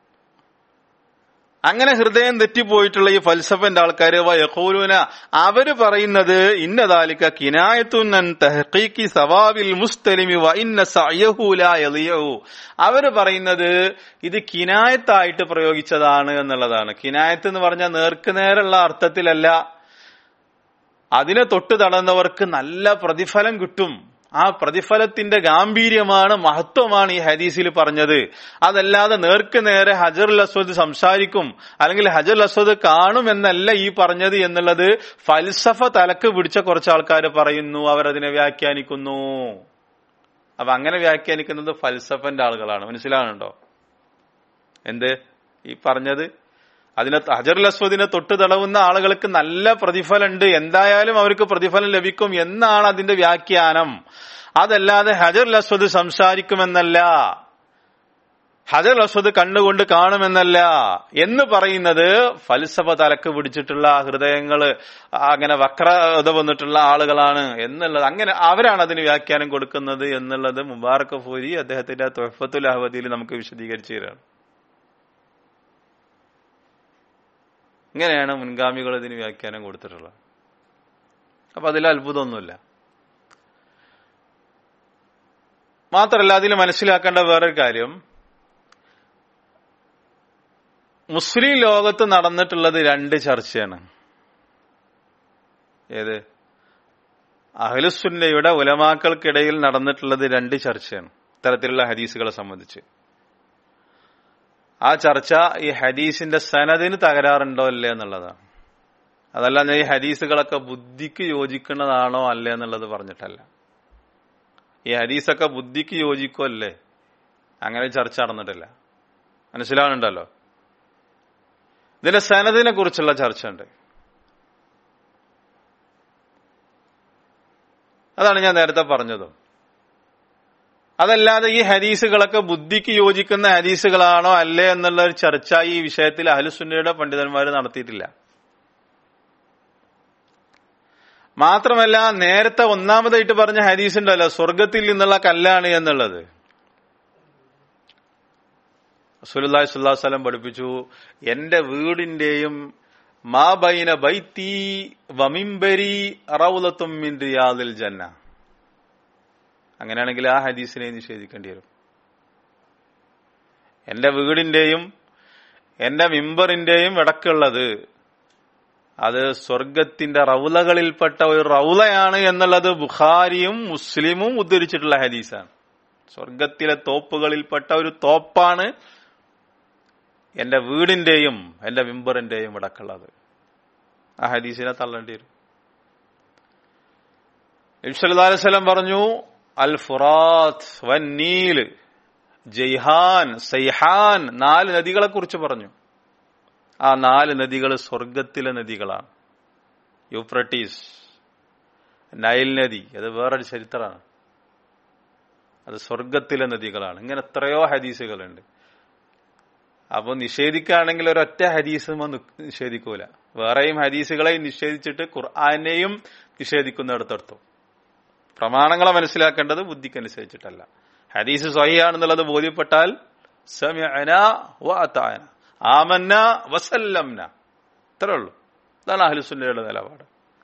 അങ്ങനെ ഹൃദയം തെറ്റിപ്പോയിട്ടുള്ള ഈ ഫൽസഫന്റെ ആൾക്കാര് വയഖൂലൂന അവര് പറയുന്നത് ഇന്നദാലിക കിനായത്തുന്നൻ തഹ്ഖീഖി സവാബിൽ മുസ്തലിമി വ ഇന്ന സഅയഹു ലാ യളിയഹു അവര് പറയുന്നത് ഇത് കിനായത്തായിട്ട് പ്രയോഗിച്ചതാണ് എന്നുള്ളതാണ് കിനായത്ത് എന്ന് പറഞ്ഞാൽ നേർക്കുനേരുള്ള അർത്ഥത്തിലല്ല അതിനെ തൊട്ട് തടന്നവർക്ക് നല്ല പ്രതിഫലം കിട്ടും ആ പ്രതിഫലത്തിന്റെ ഗാംഭീര്യമാണ് മഹത്വമാണ് ഈ ഹദീസിൽ പറഞ്ഞത് അതല്ലാതെ നേർക്ക് നേരെ ഹജർ അസ്വദ് സംസാരിക്കും അല്ലെങ്കിൽ ഹജർ അസ്വദ് കാണുമെന്നല്ല ഈ പറഞ്ഞത് എന്നുള്ളത് ഫൽസഫ തലക്ക് പിടിച്ച കുറച്ച് ആൾക്കാർ പറയുന്നു അവരതിനെ വ്യാഖ്യാനിക്കുന്നു അപ്പൊ അങ്ങനെ വ്യാഖ്യാനിക്കുന്നത് ഫൽസഫന്റെ ആളുകളാണ് മനസ്സിലാകുന്നുണ്ടോ എന്ത് ഈ പറഞ്ഞത് അതിനെ ഹജറുൽ അസ്വദിനെ തൊട്ട് തടവുന്ന ആളുകൾക്ക് നല്ല പ്രതിഫലമുണ്ട് എന്തായാലും അവർക്ക് പ്രതിഫലം ലഭിക്കും എന്നാണ് അതിന്റെ വ്യാഖ്യാനം അതല്ലാതെ ഹജറുൽ അസ്വദ് സംസാരിക്കുമെന്നല്ല ഹജർ അസ്വദ് കണ്ണുകൊണ്ട് കാണുമെന്നല്ല എന്ന് പറയുന്നത് ഫൽസഫ തലക്ക് പിടിച്ചിട്ടുള്ള ഹൃദയങ്ങള് അങ്ങനെ വക്രത വന്നിട്ടുള്ള ആളുകളാണ് എന്നുള്ളത് അങ്ങനെ അവരാണ് അതിന് വ്യാഖ്യാനം കൊടുക്കുന്നത് എന്നുള്ളത് മുബാറക്ക് ഫൂരി അദ്ദേഹത്തിന്റെ തൊഹഫത്തുൽ അഹമ്മദിയിൽ നമുക്ക് വിശദീകരിച്ചു തരാണ് ഇങ്ങനെയാണ് മുൻഗാമികൾ ഇതിന് വ്യാഖ്യാനം കൊടുത്തിട്ടുള്ളത് അപ്പൊ അതിൽ അത്ഭുതമൊന്നുമില്ല മാത്രല്ല അതിൽ മനസ്സിലാക്കേണ്ട വേറൊരു കാര്യം മുസ്ലിം ലോകത്ത് നടന്നിട്ടുള്ളത് രണ്ട് ചർച്ചയാണ് ഏത് അഹ്ലുസുന്നയുടെ ഉലമാക്കൾക്കിടയിൽ നടന്നിട്ടുള്ളത് രണ്ട് ചർച്ചയാണ് ഇത്തരത്തിലുള്ള ഹദീസുകളെ സംബന്ധിച്ച് ആ ചർച്ച ഈ ഹദീസിന്റെ സനദിന് തകരാറുണ്ടോ അല്ലേ എന്നുള്ളതാണ് അതല്ല ഈ ഹദീസുകളൊക്കെ ബുദ്ധിക്ക് യോജിക്കുന്നതാണോ അല്ലേ എന്നുള്ളത് പറഞ്ഞിട്ടല്ല ഈ ഹദീസൊക്കെ ബുദ്ധിക്ക് യോജിക്കോ അല്ലേ അങ്ങനെ ചർച്ച നടന്നിട്ടില്ല മനസ്സിലാവുന്നുണ്ടല്ലോ ഇതിന്റെ സനദിനെ കുറിച്ചുള്ള ചർച്ച ഉണ്ട് അതാണ് ഞാൻ നേരത്തെ പറഞ്ഞതും അതല്ലാതെ ഈ ഹദീസുകളൊക്കെ ബുദ്ധിക്ക് യോജിക്കുന്ന ഹദീസുകളാണോ അല്ലേ എന്നുള്ള ഒരു ചർച്ച ഈ വിഷയത്തിൽ അഹലുസുന്നയുടെ പണ്ഡിതന്മാർ നടത്തിയിട്ടില്ല മാത്രമല്ല നേരത്തെ ഒന്നാമതായിട്ട് പറഞ്ഞ ഹദീസ് ഉണ്ടല്ലോ സ്വർഗത്തിൽ നിന്നുള്ള കല്ലാണ് എന്നുള്ളത് സുലുല്ലാഹി സ്വല്ലാ സ്ഥലം പഠിപ്പിച്ചു എന്റെ വീടിന്റെയും മാബൈന ബൈത്തി വമിംബരി റൗലത്തും മിൻ റിയാദിൽ ജന്ന അങ്ങനെയാണെങ്കിൽ ആ ഹദീസിനെ നിഷേധിക്കേണ്ടി വരും എന്റെ വീടിന്റെയും എന്റെ മിമ്പറിന്റെയും ഇടക്കുള്ളത് അത് സ്വർഗത്തിന്റെ റൗലകളിൽപ്പെട്ട ഒരു റൗലയാണ് എന്നുള്ളത് ബുഖാരിയും മുസ്ലിമും ഉദ്ധരിച്ചിട്ടുള്ള ഹദീസാണ് സ്വർഗത്തിലെ തോപ്പുകളിൽപ്പെട്ട ഒരു തോപ്പാണ് എന്റെ വീടിന്റെയും എന്റെ മിമ്പറിന്റെയും ഇടക്കുള്ളത് ആ ഹദീസിനെ തള്ളേണ്ടി വരും ഇബ്സല്ലാസ്ലം പറഞ്ഞു അൽ ഫുറാത്ത് വൻ നീൽ ജയ്ഹാൻ സൈഹാൻ നാല് നദികളെ കുറിച്ച് പറഞ്ഞു ആ നാല് നദികൾ സ്വർഗത്തിലെ നദികളാണ് യൂഫ്രട്ടീസ് നൈൽ നദി അത് വേറൊരു ചരിത്രമാണ് അത് സ്വർഗത്തിലെ നദികളാണ് ഇങ്ങനെ എത്രയോ ഹദീസുകളുണ്ട് അപ്പൊ നിഷേധിക്കുകയാണെങ്കിൽ ഒരൊറ്റ ഹദീസ് നിഷേധിക്കൂല വേറെയും ഹദീസുകളെയും നിഷേധിച്ചിട്ട് ഖുർആാനെയും നിഷേധിക്കുന്നിടത്തെടുത്തു പ്രമാണങ്ങളെ മനസ്സിലാക്കേണ്ടത് ബുദ്ധിക്കനുസരിച്ചിട്ടല്ല ഹദീസ് സ്വഹിയാണെന്നുള്ളത് ബോധ്യപ്പെട്ടാൽ സമയന വാത്തായന ആമന്ന വസല്ലംന ഇത്രേ ഉള്ളൂ ഇതാണ് അഹ്ലുസുന്നയുടെ നിലപാട്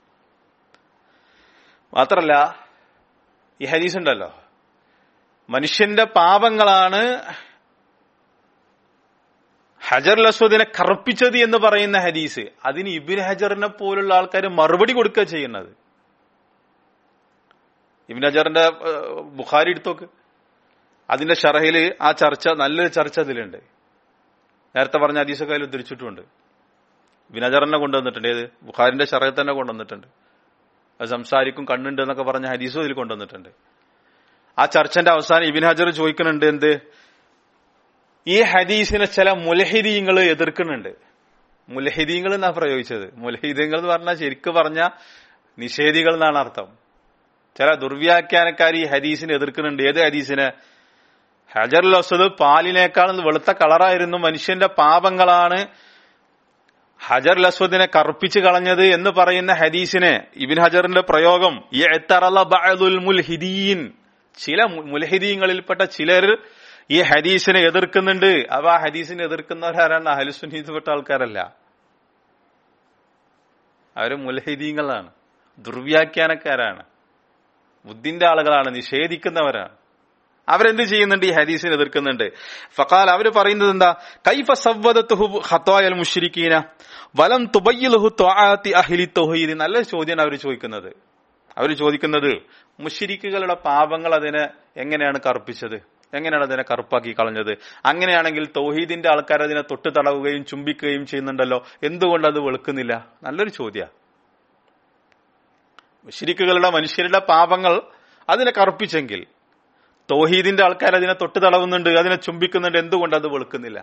മാത്രല്ല ഈ ഹദീസ് ഉണ്ടല്ലോ മനുഷ്യന്റെ പാപങ്ങളാണ് ഹജർ അസ്വദിനെ കറുപ്പിച്ചത് എന്ന് പറയുന്ന ഹദീസ് അതിന് ഇബിൻ ഹജറിനെ പോലുള്ള ആൾക്കാർ മറുപടി കൊടുക്കുക ചെയ്യുന്നത് ഇബിൻ ഹജറിന്റെ ബുഖാരി എടുത്തോക്ക് അതിന്റെ ഷറഹില് ആ ചർച്ച നല്ലൊരു ചർച്ച അതിലുണ്ട് നേരത്തെ പറഞ്ഞ ഹദീസൊക്കെ അതിൽ ഉദ്ധരിച്ചിട്ടുമുണ്ട് വിനജറിനെ കൊണ്ടുവന്നിട്ടുണ്ട് ഏത് ബുഖാരിന്റെ ഷറയിൽ തന്നെ കൊണ്ടുവന്നിട്ടുണ്ട് അത് സംസാരിക്കും കണ്ണുണ്ട് എന്നൊക്കെ പറഞ്ഞ ഹദീസും ഇതിൽ കൊണ്ടുവന്നിട്ടുണ്ട് ആ ചർച്ചന്റെ അവസാനം ഇബിൻ ഹജർ ചോദിക്കുന്നുണ്ട് എന്ത് ഈ ഹദീസിനെ ചില മുലഹിദീങ്ങൾ എതിർക്കുന്നുണ്ട് മുലഹിദീങ്ങൾ എന്നാ പ്രയോഗിച്ചത് മുലഹിദീങ്ങൾ എന്ന് പറഞ്ഞാൽ ശരിക്കും പറഞ്ഞ നിഷേധികൾ എന്നാണ് അർത്ഥം ചില ദുർവ്യാഖ്യാനക്കാർ ഈ ഹദീസിനെ എതിർക്കുന്നുണ്ട് ഏത് ഹദീസിനെ ഹജറുൽ അസദ് പാലിനേക്കാൾ വെളുത്ത കളറായിരുന്നു മനുഷ്യന്റെ പാപങ്ങളാണ് ഹജർ അസ്വദിനെ കറുപ്പിച്ച് കളഞ്ഞത് എന്ന് പറയുന്ന ഹദീസിനെ ഇബിൻ ഹജറിന്റെ പ്രയോഗം മുൽഹിദീൻ ചില മുൽഹിദീങ്ങളിൽപ്പെട്ട ചിലർ ഈ ഹദീസിനെ എതിർക്കുന്നുണ്ട് അവ ആ ഹദീസിനെ എതിർക്കുന്നവരാരാണ് അഹലുസുന്നീതിപ്പെട്ട ആൾക്കാരല്ല അവര് മുൽഹിദീങ്ങളാണ് ദുർവ്യാഖ്യാനക്കാരാണ് ബുദ്ധിന്റെ ആളുകളാണ് നിഷേധിക്കുന്നവരാണ് അവരെന്ത് ചെയ്യുന്നുണ്ട് ഈ ഹദീസിനെ എതിർക്കുന്നുണ്ട് ഫക്കാൽ അവര് പറയുന്നത് എന്താ കൈഫ സവ്വദത്തുഹു ഖത്വായൽ മുശ്രിക്കീന വലം തുബയ്യിലുഹു ത്വാഅത്തി അഹ്ലി തൗഹീദ് നല്ല ചോദ്യമാണ് അവർ ചോദിക്കുന്നത് അവർ ചോദിക്കുന്നത് മുശ്രിക്കുകളുടെ പാപങ്ങൾ അതിനെ എങ്ങനെയാണ് കറുപ്പിച്ചത് എങ്ങനെയാണ് അതിനെ കറുപ്പാക്കി കളഞ്ഞത് അങ്ങനെയാണെങ്കിൽ തൗഹീദിന്റെ ആൾക്കാർ അതിനെ തൊട്ട് തടവുകയും ചുംബിക്കുകയും ചെയ്യുന്നുണ്ടല്ലോ എന്തുകൊണ്ട് അത് വെളുക്കുന്നില്ല നല്ലൊരു ചോദ്യ മുശ്രിക്കുകളുടെ മനുഷ്യരുടെ പാപങ്ങൾ അതിനെ കറുപ്പിച്ചെങ്കിൽ തൗഹീദിന്റെ ആൾക്കാർ അതിനെ തൊട്ട് തടവുന്നുണ്ട് അതിനെ ചുംബിക്കുന്നുണ്ട് എന്തുകൊണ്ട് അത് വെളുക്കുന്നില്ല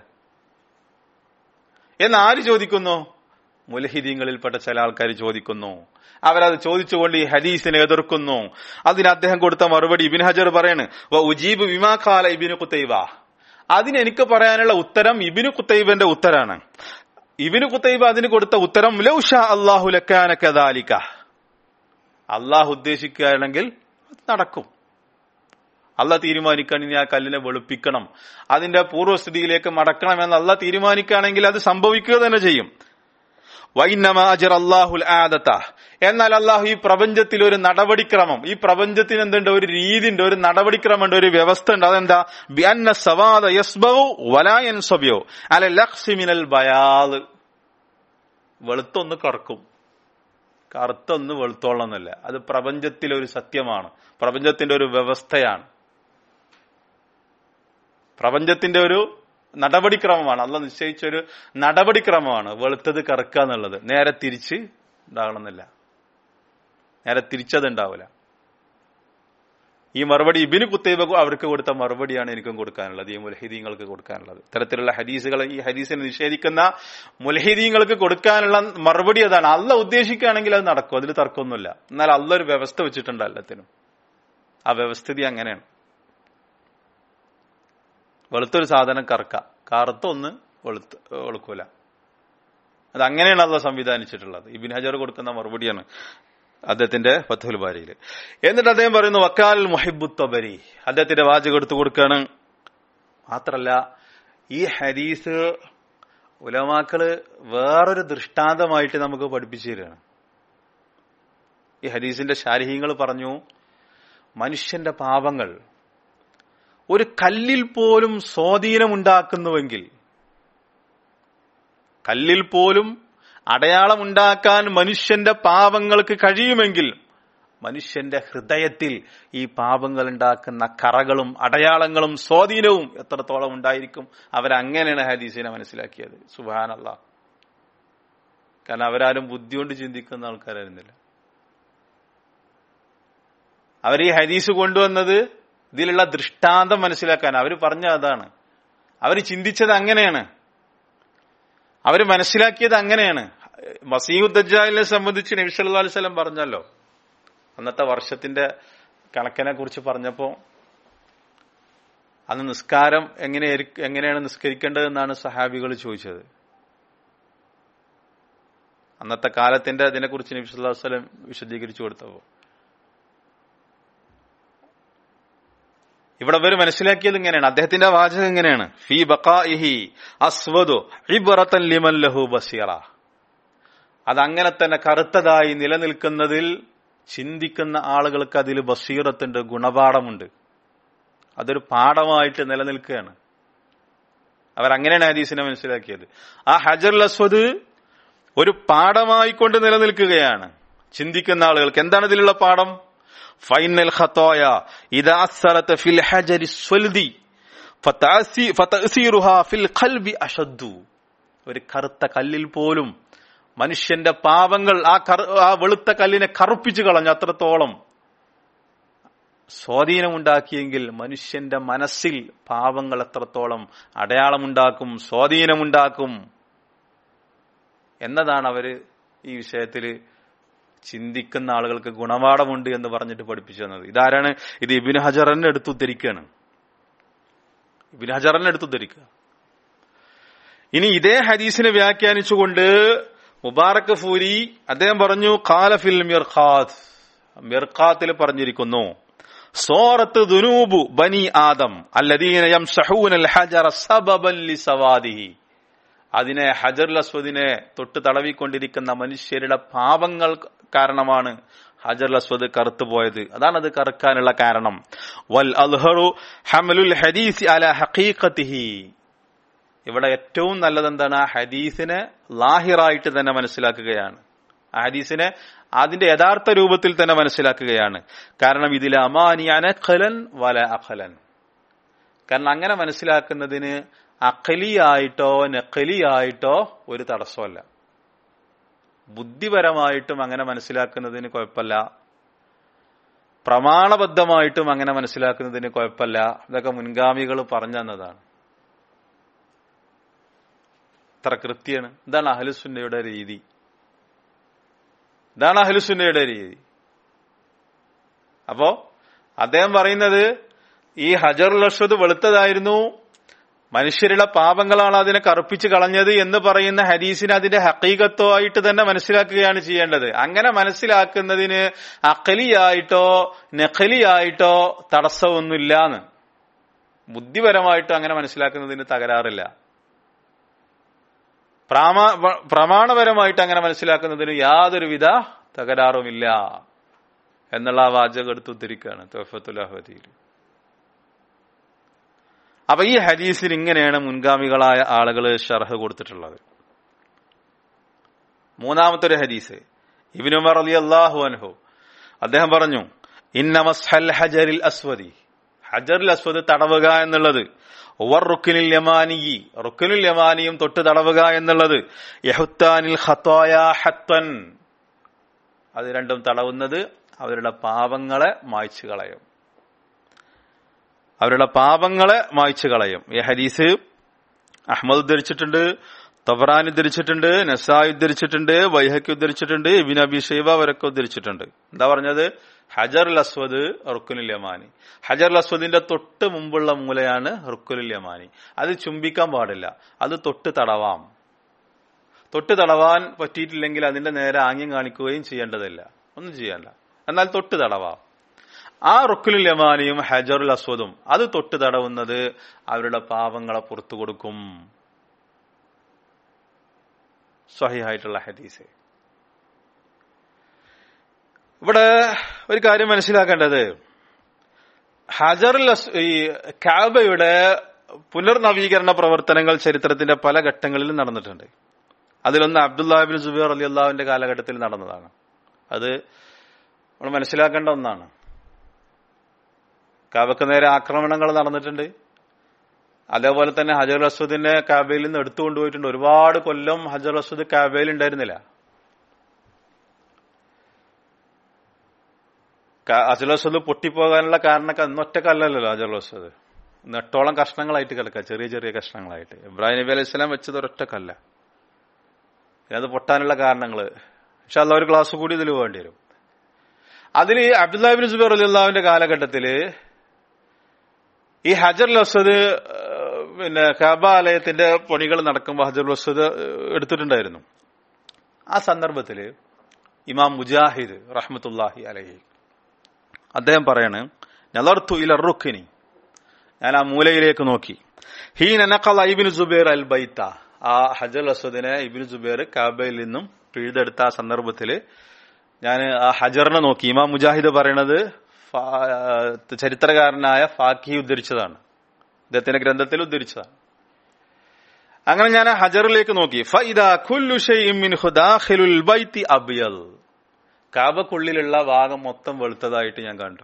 എന്ന് ആര് ചോദിക്കുന്നു മുലഹിദീങ്ങളിൽപ്പെട്ട ചില ആൾക്കാർ ചോദിക്കുന്നു അവരത് ചോദിച്ചുകൊണ്ട് ഈ ഹദീസിനെ എതിർക്കുന്നു അതിന് അദ്ദേഹം കൊടുത്ത മറുപടി ഇബിൻ ഹജർ പറയാണ് ഉജീബ് വിമാഖാല ഇബിന് കുത്തൈവ അതിന് എനിക്ക് പറയാനുള്ള ഉത്തരം ഇബിന് കുത്തൈബന്റെ ഉത്തരാണ് ഇബിന് കുത്തൈബ അതിന് കൊടുത്ത ഉത്തരം ലൗഷ അള്ളാഹു ലക്കാനക്കദാലിക്ക അള്ളാഹു ഉദ്ദേശിക്കുകയാണെങ്കിൽ നടക്കും അല്ല തീരുമാനിക്കാൻ ഇനി ആ കല്ലിനെ വെളുപ്പിക്കണം അതിന്റെ പൂർവ്വസ്ഥിതിയിലേക്ക് മടക്കണമെന്ന് അല്ല തീരുമാനിക്കുകയാണെങ്കിൽ അത് സംഭവിക്കുക തന്നെ ചെയ്യും വൈനമാജർ അള്ളാഹുൽ ആദത്ത എന്നാൽ അള്ളാഹു ഈ പ്രപഞ്ചത്തിൽ ഒരു നടപടിക്രമം ഈ പ്രപഞ്ചത്തിന് എന്തുണ്ട് ഒരു രീതിണ്ട് ഒരു നടപടിക്രമമുണ്ട് ഒരു വ്യവസ്ഥ ഉണ്ട് അതെന്താ ബിഅന്ന സവാദ യസ്ബൗ വലായൻ സബിയോ അല്ല ലക്സിമിനൽ ബയാൽ വെളുത്തൊന്ന് കറക്കും കറുത്തൊന്ന് വെളുത്തോളന്നില്ല അത് പ്രപഞ്ചത്തിലെ ഒരു സത്യമാണ് പ്രപഞ്ചത്തിന്റെ ഒരു വ്യവസ്ഥയാണ് പ്രപഞ്ചത്തിന്റെ ഒരു നടപടിക്രമമാണ് അല്ല നിശ്ചയിച്ച ഒരു നടപടിക്രമമാണ് വെളുത്തത് കറക്കുക എന്നുള്ളത് നേരെ തിരിച്ച് ഉണ്ടാകണമെന്നില്ല നേരെ തിരിച്ചത് ഉണ്ടാവില്ല ഈ മറുപടി ഇബിന് കുത്തൈബ അവർക്ക് കൊടുത്ത മറുപടിയാണ് എനിക്കും കൊടുക്കാനുള്ളത് ഈ മുലഹിദീങ്ങൾക്ക് കൊടുക്കാനുള്ളത് ഇത്തരത്തിലുള്ള ഹദീസുകൾ ഈ ഹദീസിനെ നിഷേധിക്കുന്ന മുലഹിദീങ്ങൾക്ക് കൊടുക്കാനുള്ള മറുപടി അതാണ് അല്ല ഉദ്ദേശിക്കുകയാണെങ്കിൽ അത് നടക്കും അതിൽ തർക്കമൊന്നുമില്ല എന്നാൽ അല്ല ഒരു വ്യവസ്ഥ വെച്ചിട്ടുണ്ട് എല്ലാത്തിനും ആ വ്യവസ്ഥിതി അങ്ങനെയാണ് വെളുത്തൊരു സാധനം കറക്ക കറുത്തൊന്ന് വെളുത്ത് വെളുക്കൂല അത് അങ്ങനെയാണ് അല്ല സംവിധാനിച്ചിട്ടുള്ളത് ഇബിൻ ഹജർ കൊടുക്കുന്ന മറുപടിയാണ് അദ്ദേഹത്തിന്റെ ഫത്തുൽ ബാരിയിൽ എന്നിട്ട് അദ്ദേഹം പറയുന്നു വക്കാൽ മുഹിബുത്തബരി അദ്ദേഹത്തിന്റെ വാചകം എടുത്തു കൊടുക്കുകയാണ് മാത്രല്ല ഈ ഹദീസ് ഉലമാക്കള് വേറൊരു ദൃഷ്ടാന്തമായിട്ട് നമുക്ക് പഠിപ്പിച്ചു തരികയാണ് ഈ ഹദീസിന്റെ ശാരീഹ്യങ്ങൾ പറഞ്ഞു മനുഷ്യന്റെ പാപങ്ങൾ ഒരു കല്ലിൽ പോലും സ്വാധീനമുണ്ടാക്കുന്നുവെങ്കിൽ കല്ലിൽ പോലും അടയാളമുണ്ടാക്കാൻ മനുഷ്യന്റെ പാപങ്ങൾക്ക് കഴിയുമെങ്കിൽ മനുഷ്യന്റെ ഹൃദയത്തിൽ ഈ പാപങ്ങൾ ഉണ്ടാക്കുന്ന കറകളും അടയാളങ്ങളും സ്വാധീനവും എത്രത്തോളം ഉണ്ടായിരിക്കും അവരങ്ങനെയാണ് ഹദീസിനെ മനസ്സിലാക്കിയത് സുബാനല്ല കാരണം അവരാരും ബുദ്ധി കൊണ്ട് ചിന്തിക്കുന്ന ആൾക്കാരായിരുന്നില്ല അവർ ഈ ഹദീസ് കൊണ്ടുവന്നത് ഇതിലുള്ള ദൃഷ്ടാന്തം മനസ്സിലാക്കാൻ അവർ പറഞ്ഞ അതാണ് അവർ ചിന്തിച്ചത് അങ്ങനെയാണ് അവർ മനസ്സിലാക്കിയത് അങ്ങനെയാണ് മസീഹുദ്ദാലിനെ സംബന്ധിച്ച് നബി സല്ലല്ലാഹു അലൈഹി വസല്ലം പറഞ്ഞല്ലോ അന്നത്തെ വർഷത്തിന്റെ കണക്കിനെ കുറിച്ച് പറഞ്ഞപ്പോ അന്ന് നിസ്കാരം എങ്ങനെ എങ്ങനെയാണ് നിസ്കരിക്കേണ്ടതെന്നാണ് സഹാബികൾ ചോദിച്ചത് അന്നത്തെ കാലത്തിന്റെ അതിനെക്കുറിച്ച് നബി സല്ലല്ലാഹു അലൈഹി വസല്ലം വിശദീകരിച്ചു കൊടുത്തപ്പോ ഇവിടെ ഇവർ മനസ്സിലാക്കിയത് ഇങ്ങനെയാണ് അദ്ദേഹത്തിന്റെ വാചകം ഇങ്ങനെയാണ് ഫി ബഖാഇഹി അസ്വദു ഇബ്റതൻ ലിമൻ ലഹു ബസീറ അതങ്ങനെ തന്നെ കറുത്തതായി നിലനിൽക്കുന്നതിൽ ചിന്തിക്കുന്ന ആളുകൾക്ക് അതിൽ ബസീറത്തുണ്ട് ഗുണപാഠമുണ്ട് അതൊരു പാഠമായിട്ട് നിലനിൽക്കുകയാണ് അവരങ്ങനെയാണ് ഹദീസിനെ മനസ്സിലാക്കിയത് ആ ഹജർ അസ്വദ് ഒരു പാഠമായിക്കൊണ്ട് നിലനിൽക്കുകയാണ് ചിന്തിക്കുന്ന ആളുകൾക്ക് എന്താണ് ഇതിലുള്ള പാഠം ഫൈനൽ ഖത്തോയ ഇദാ അസ്സറത ഫിൽ ഹജരി സ്വൽദി ഫതഅസീറുഹാ ഫിൽ ഖൽബി അഷദ്ദു ഒരു കറുത്ത കല്ലിൽ പോലും മനുഷ്യന്റെ പാവങ്ങൾ ആ കറു ആ വെളുത്ത കല്ലിനെ കറുപ്പിച്ചു കളഞ്ഞു അത്രത്തോളം സ്വാധീനമുണ്ടാക്കിയെങ്കിൽ മനുഷ്യന്റെ മനസ്സിൽ പാവങ്ങൾ എത്രത്തോളം അടയാളമുണ്ടാക്കും സ്വാധീനമുണ്ടാക്കും എന്നതാണ് അവര് ഈ വിഷയത്തിൽ ചിന്തിക്കുന്ന ആളുകൾക്ക് ഗുണപാഠമുണ്ട് എന്ന് പറഞ്ഞിട്ട് പഠിപ്പിച്ചു തന്നത് ഇതാരാണ് ഇത് ഇബിൻ ഹജറിനെ എടുത്ത് ഉദ്ധരിക്കുകയാണ് ഇബിൻ ഹജറിനെ എടുത്ത് ഉദ്ധരിക്കുക ഇനി ഇതേ ഹദീസിനെ വ്യാഖ്യാനിച്ചുകൊണ്ട് മുബാറക് ഫൂരി അദ്ദേഹം പറഞ്ഞു ഖാലഫിൽ മിർഖാത്ത് മിർഖാത്തിൽ പറഞ്ഞിരിക്കുന്നു സോറത്ത് ദുനൂബു ബനി ആദം അല്ലദീന യംസഹൂനൽ ഹജറ സബബൻ ലിസവാദിഹി അതിനെ ഹജറുൽ അസ്വദിനെ തൊട്ട് തടവിക്കൊണ്ടിരിക്കുന്ന മനുഷ്യരുടെ പാപങ്ങൾ കാരണമാണ് ഹജറുൽ അസ്വദ് കറുത്തു പോയത് അതാണ് അത് കറുക്കാനുള്ള കാരണം വൽ അൽഹറു ഹമലുൽ ഹദീസ് അല ഹഖീഖത്തിഹി ഇവിടെ ഏറ്റവും നല്ലത് എന്താണ് ആ ഹദീസിനെ ലാഹിറായിട്ട് തന്നെ മനസ്സിലാക്കുകയാണ് ആ ഹദീസിനെ അതിന്റെ യഥാർത്ഥ രൂപത്തിൽ തന്നെ മനസ്സിലാക്കുകയാണ് കാരണം ഇതിൽ അമാനി അനഖലൻ വല അഖലൻ കാരണം അങ്ങനെ മനസ്സിലാക്കുന്നതിന് അഖലിയായിട്ടോ നഖലിയായിട്ടോ ഒരു തടസ്സമല്ല ബുദ്ധിപരമായിട്ടും അങ്ങനെ മനസ്സിലാക്കുന്നതിന് കുഴപ്പമില്ല പ്രമാണബദ്ധമായിട്ടും അങ്ങനെ മനസ്സിലാക്കുന്നതിന് കുഴപ്പമില്ല ഇതൊക്കെ മുൻഗാമികൾ പറഞ്ഞു തന്നതാണ് ഇത്ര കൃത്യമാണ് ഇതാണ് അഹലുസുന്നയുടെ രീതി ഇതാണ് അഹലുസുന്നയുടെ രീതി അപ്പോ അദ്ദേഹം പറയുന്നത് ഈ ഹജറുൽ അഷ്വദ് വെളുത്തതായിരുന്നു മനുഷ്യരുടെ പാപങ്ങളാണ് അതിനെ കറുപ്പിച്ച് കളഞ്ഞത് എന്ന് പറയുന്ന ഹദീസിന് അതിന്റെ ഹക്കീകത്തോ ആയിട്ട് തന്നെ മനസ്സിലാക്കുകയാണ് ചെയ്യേണ്ടത് അങ്ങനെ മനസ്സിലാക്കുന്നതിന് അക്കലിയായിട്ടോ നഖലിയായിട്ടോ തടസ്സമൊന്നുമില്ലാന്ന് ബുദ്ധിപരമായിട്ടോ അങ്ങനെ മനസ്സിലാക്കുന്നതിന് തകരാറില്ല പ്രാമാ പ്രമാണപരമായിട്ട് അങ്ങനെ മനസ്സിലാക്കുന്നതിന് യാതൊരുവിധ തകരാറുമില്ല എന്നുള്ള ആ വാചകം എടുത്ത് ഉദ്ധരിക്കുകയാണ് തോഫത്തുല്ലാഹുദിയിൽ അപ്പൊ ഈ ഹദീസിൽ ഇങ്ങനെയാണ് മുൻഗാമികളായ ആളുകൾ ഷർഹ് കൊടുത്തിട്ടുള്ളത് മൂന്നാമത്തെ ഒരു ഹദീസ് ഇബിനുമർ അലി അള്ളാഹു അൻഹു അദ്ദേഹം പറഞ്ഞു ഇന്നമസ്ഹൽ ഹജറിൽ അസ്വദി ഹജറിൽ അസ്വദ് തടവുക എന്നുള്ളത് ഒവർ റുക്കിനിൽ യമാനിയി റുക്കിനുൽ യമാനിയും തൊട്ട് തടവുക എന്നുള്ളത് യഹുത്താനിൽ ഖത്തോയ ഹത്തൻ അത് രണ്ടും തടവുന്നത് അവരുടെ പാപങ്ങളെ മായ്ച്ചു കളയും അവരുടെ പാപങ്ങളെ മായ്ച്ചു കളയും ഈ ഹദീസ് അഹമ്മദ് ഉദ്ധരിച്ചിട്ടുണ്ട് തബറാൻ ഉദ്ധരിച്ചിട്ടുണ്ട് നസായി ഉദ്ധരിച്ചിട്ടുണ്ട് വൈഹക്ക് ഉദ്ധരിച്ചിട്ടുണ്ട് ഇബിൻ അബി ഷൈബ അവരൊക്കെ ഉദ്ധരിച്ചിട്ടുണ്ട് എന്താ പറഞ്ഞത് ഹജർ അസ്വദ് റുക്കുനുൽ യമാനി ഹജർ അസ്വദിന്റെ തൊട്ട് മുമ്പുള്ള മൂലയാണ് റുക്കുനുൽ യമാനി അത് ചുംബിക്കാൻ പാടില്ല അത് തൊട്ട് തടവാം തൊട്ട് തടവാൻ പറ്റിയിട്ടില്ലെങ്കിൽ അതിന്റെ നേരെ ആംഗ്യം കാണിക്കുകയും ചെയ്യേണ്ടതില്ല ഒന്നും ചെയ്യണ്ട എന്നാൽ തൊട്ട് തടവാം ആ റുക്കുലുൽ യമാനിയും ഹജറുൽ അസ്വദും അത് തൊട്ട് തടവുന്നത് അവരുടെ പാപങ്ങളെ പുറത്തു കൊടുക്കും സ്വഹിയായിട്ടുള്ള ഹദീസ് ഇവിടെ ഒരു കാര്യം മനസ്സിലാക്കേണ്ടത് ഹജറുൽ ഈ കാബയുടെ പുനർനവീകരണ പ്രവർത്തനങ്ങൾ ചരിത്രത്തിന്റെ പല ഘട്ടങ്ങളിലും നടന്നിട്ടുണ്ട് അതിലൊന്ന് അബ്ദുല്ലാഹിബിൻ സുബൈർ അലി അള്ളാഹുവിന്റെ കാലഘട്ടത്തിൽ നടന്നതാണ് അത് നമ്മൾ മനസ്സിലാക്കേണ്ട ഒന്നാണ് കാബക്ക് നേരെ ആക്രമണങ്ങൾ നടന്നിട്ടുണ്ട് അതേപോലെ തന്നെ ഹജർ അസ്വദിനെ കാബയിൽ നിന്ന് എടുത്തു കൊണ്ടുപോയിട്ടുണ്ട് ഒരുപാട് കൊല്ലം ഹജർ അസ്വദ് കാബയിൽ ഉണ്ടായിരുന്നില്ല ഹജർ അസ്വദ് പൊട്ടിപ്പോകാനുള്ള കാരണമൊക്കെ അന്നൊറ്റക്കല്ലല്ലോ ഹജർ അസ്വദ് നെട്ടോളം കഷ്ണങ്ങളായിട്ട് കിടക്കുക ചെറിയ ചെറിയ കഷ്ണങ്ങളായിട്ട് ഇബ്രാഹിം നബി അലൈഹി സ്വലാം വെച്ചത് ഒരൊറ്റക്കല്ല അത് പൊട്ടാനുള്ള കാരണങ്ങൾ പക്ഷെ അല്ല ഒരു ക്ലാസ് കൂടി ഇതിൽ വേണ്ടി വരും അതിൽ അബ്ദുല്ലാഹിബിൻ സുബൈർ അലി അള്ളാഹുവിന്റെ കാലഘട്ടത്തില് ഈ ഹജർ അസ്വദ് പിന്നെ കാബ ആലയത്തിന്റെ പണികൾ നടക്കുമ്പോൾ ഹജർ അസ്വദ് എടുത്തിട്ടുണ്ടായിരുന്നു ആ സന്ദർഭത്തില് ഇമാം മുജാഹിദ് റഹ്മത്തുല്ലാഹി അലഹി അദ്ദേഹം പറയാണ് നലർത്തു ഇല റുഖിനി ഞാൻ ആ മൂലയിലേക്ക് നോക്കി ഹീൻ അനക്കൽ ഇബിൻ സുബൈർ അൽ ബൈത്ത ആ ഹജർ അസ്വദിനെ ഇബിൻ സുബൈർ കാബയിൽ നിന്നും പിഴുതെടുത്ത ആ സന്ദർഭത്തില് ഞാൻ ആ ഹജറിനെ നോക്കി ഇമാം മുജാഹിദ് പറയണത് ചരിത്രകാരനായ ഫാക്കി ഉദ്ധരിച്ചതാണ് ഇദ്ദേഹത്തിന്റെ ഗ്രന്ഥത്തിൽ ഉദ്ധരിച്ചതാണ് അങ്ങനെ ഞാൻ ആ ഹജറിലേക്ക് നോക്കി അബിയൽ കാബക്കുള്ളിലുള്ള ഭാഗം മൊത്തം വെളുത്തതായിട്ട് ഞാൻ കണ്ടു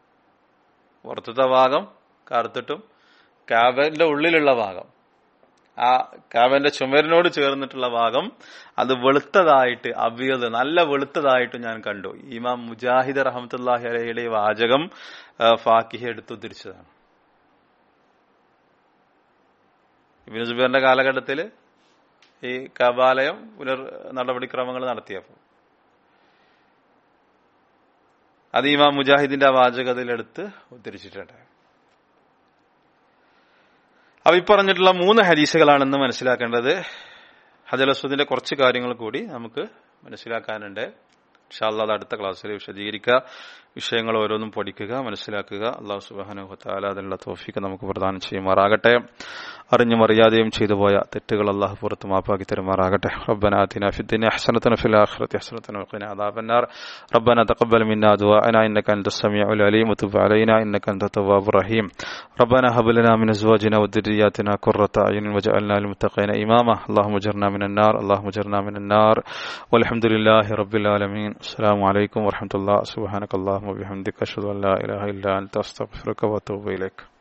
പുറത്തത്തെ ഭാഗം കറുത്തിട്ടും കാബന്റെ ഉള്ളിലുള്ള ഭാഗം ആ കാബന്റെ ചുമരിനോട് ചേർന്നിട്ടുള്ള ഭാഗം അത് വെളുത്തതായിട്ട് അബിയത് നല്ല വെളുത്തതായിട്ട് ഞാൻ കണ്ടു ഇമാം മുജാഹിദ് റഹമത്തുല്ലാഹി അലഹിയുടെ ഈ വാചകം ആ, ഫാക്കിഹ എടുത്തുദ്ധരിച്ചതാണ് ഇബിന് സുബൈറിന്റെ കാലഘട്ടത്തിൽ ഈ കബാലയം പുനർ നടപടിക്രമങ്ങൾ നടത്തിയപ്പോൾ അത് ഇമാം മുജാഹിദിന്റെ ആ വാചകത്തിലെടുത്ത് ഉദ്ധരിച്ചിട്ടുണ്ട് അപ്പൊ ഈ പറഞ്ഞിട്ടുള്ള മൂന്ന് ഹദീസുകളാണെന്ന് മനസ്സിലാക്കേണ്ടത് ഹജൽ അസ്വദിന്റെ കുറച്ച് കാര്യങ്ങൾ കൂടി നമുക്ക് മനസ്സിലാക്കാനുണ്ട് ഇൻഷാല്ലാ അത് അടുത്ത ക്ലാസ്സിൽ വിശദീകരിക്കുക വിഷയങ്ങൾ ഓരോന്നും പഠിക്കുക മനസ്സിലാക്കുക അള്ളാഹു സുബാനുഹത്താല അതിനുള്ള തോഫിക്ക് നമുക്ക് പ്രദാനം ചെയ്യുമാറാകട്ടെ അറിഞ്ഞും അറിയാതെയും ചെയ്തു പോയ തെറ്റുകൾ അള്ളാഹു പുറത്ത് മാപ്പാക്കി തരുമാറാകട്ടെ ربنا آتنا في الدنيا حسنة وفي الآخرة حسنة وقنا عذاب النار ربنا تقبل منا دعاءنا إنك أنت السميع العليم وتب علينا إنك أنت التواب الرحيم ربنا هب لنا من أزواجنا وذرياتنا قرة أعين وجعلنا للمتقين إماما اللهم اجرنا من النار اللهم اجرنا من النار والحمد لله رب العالمين السلام عليكم ورحمة الله سبحانك اللهم وبحمدك أشهد أن لا إله إلا أنت أستغفرك وأتوب إليك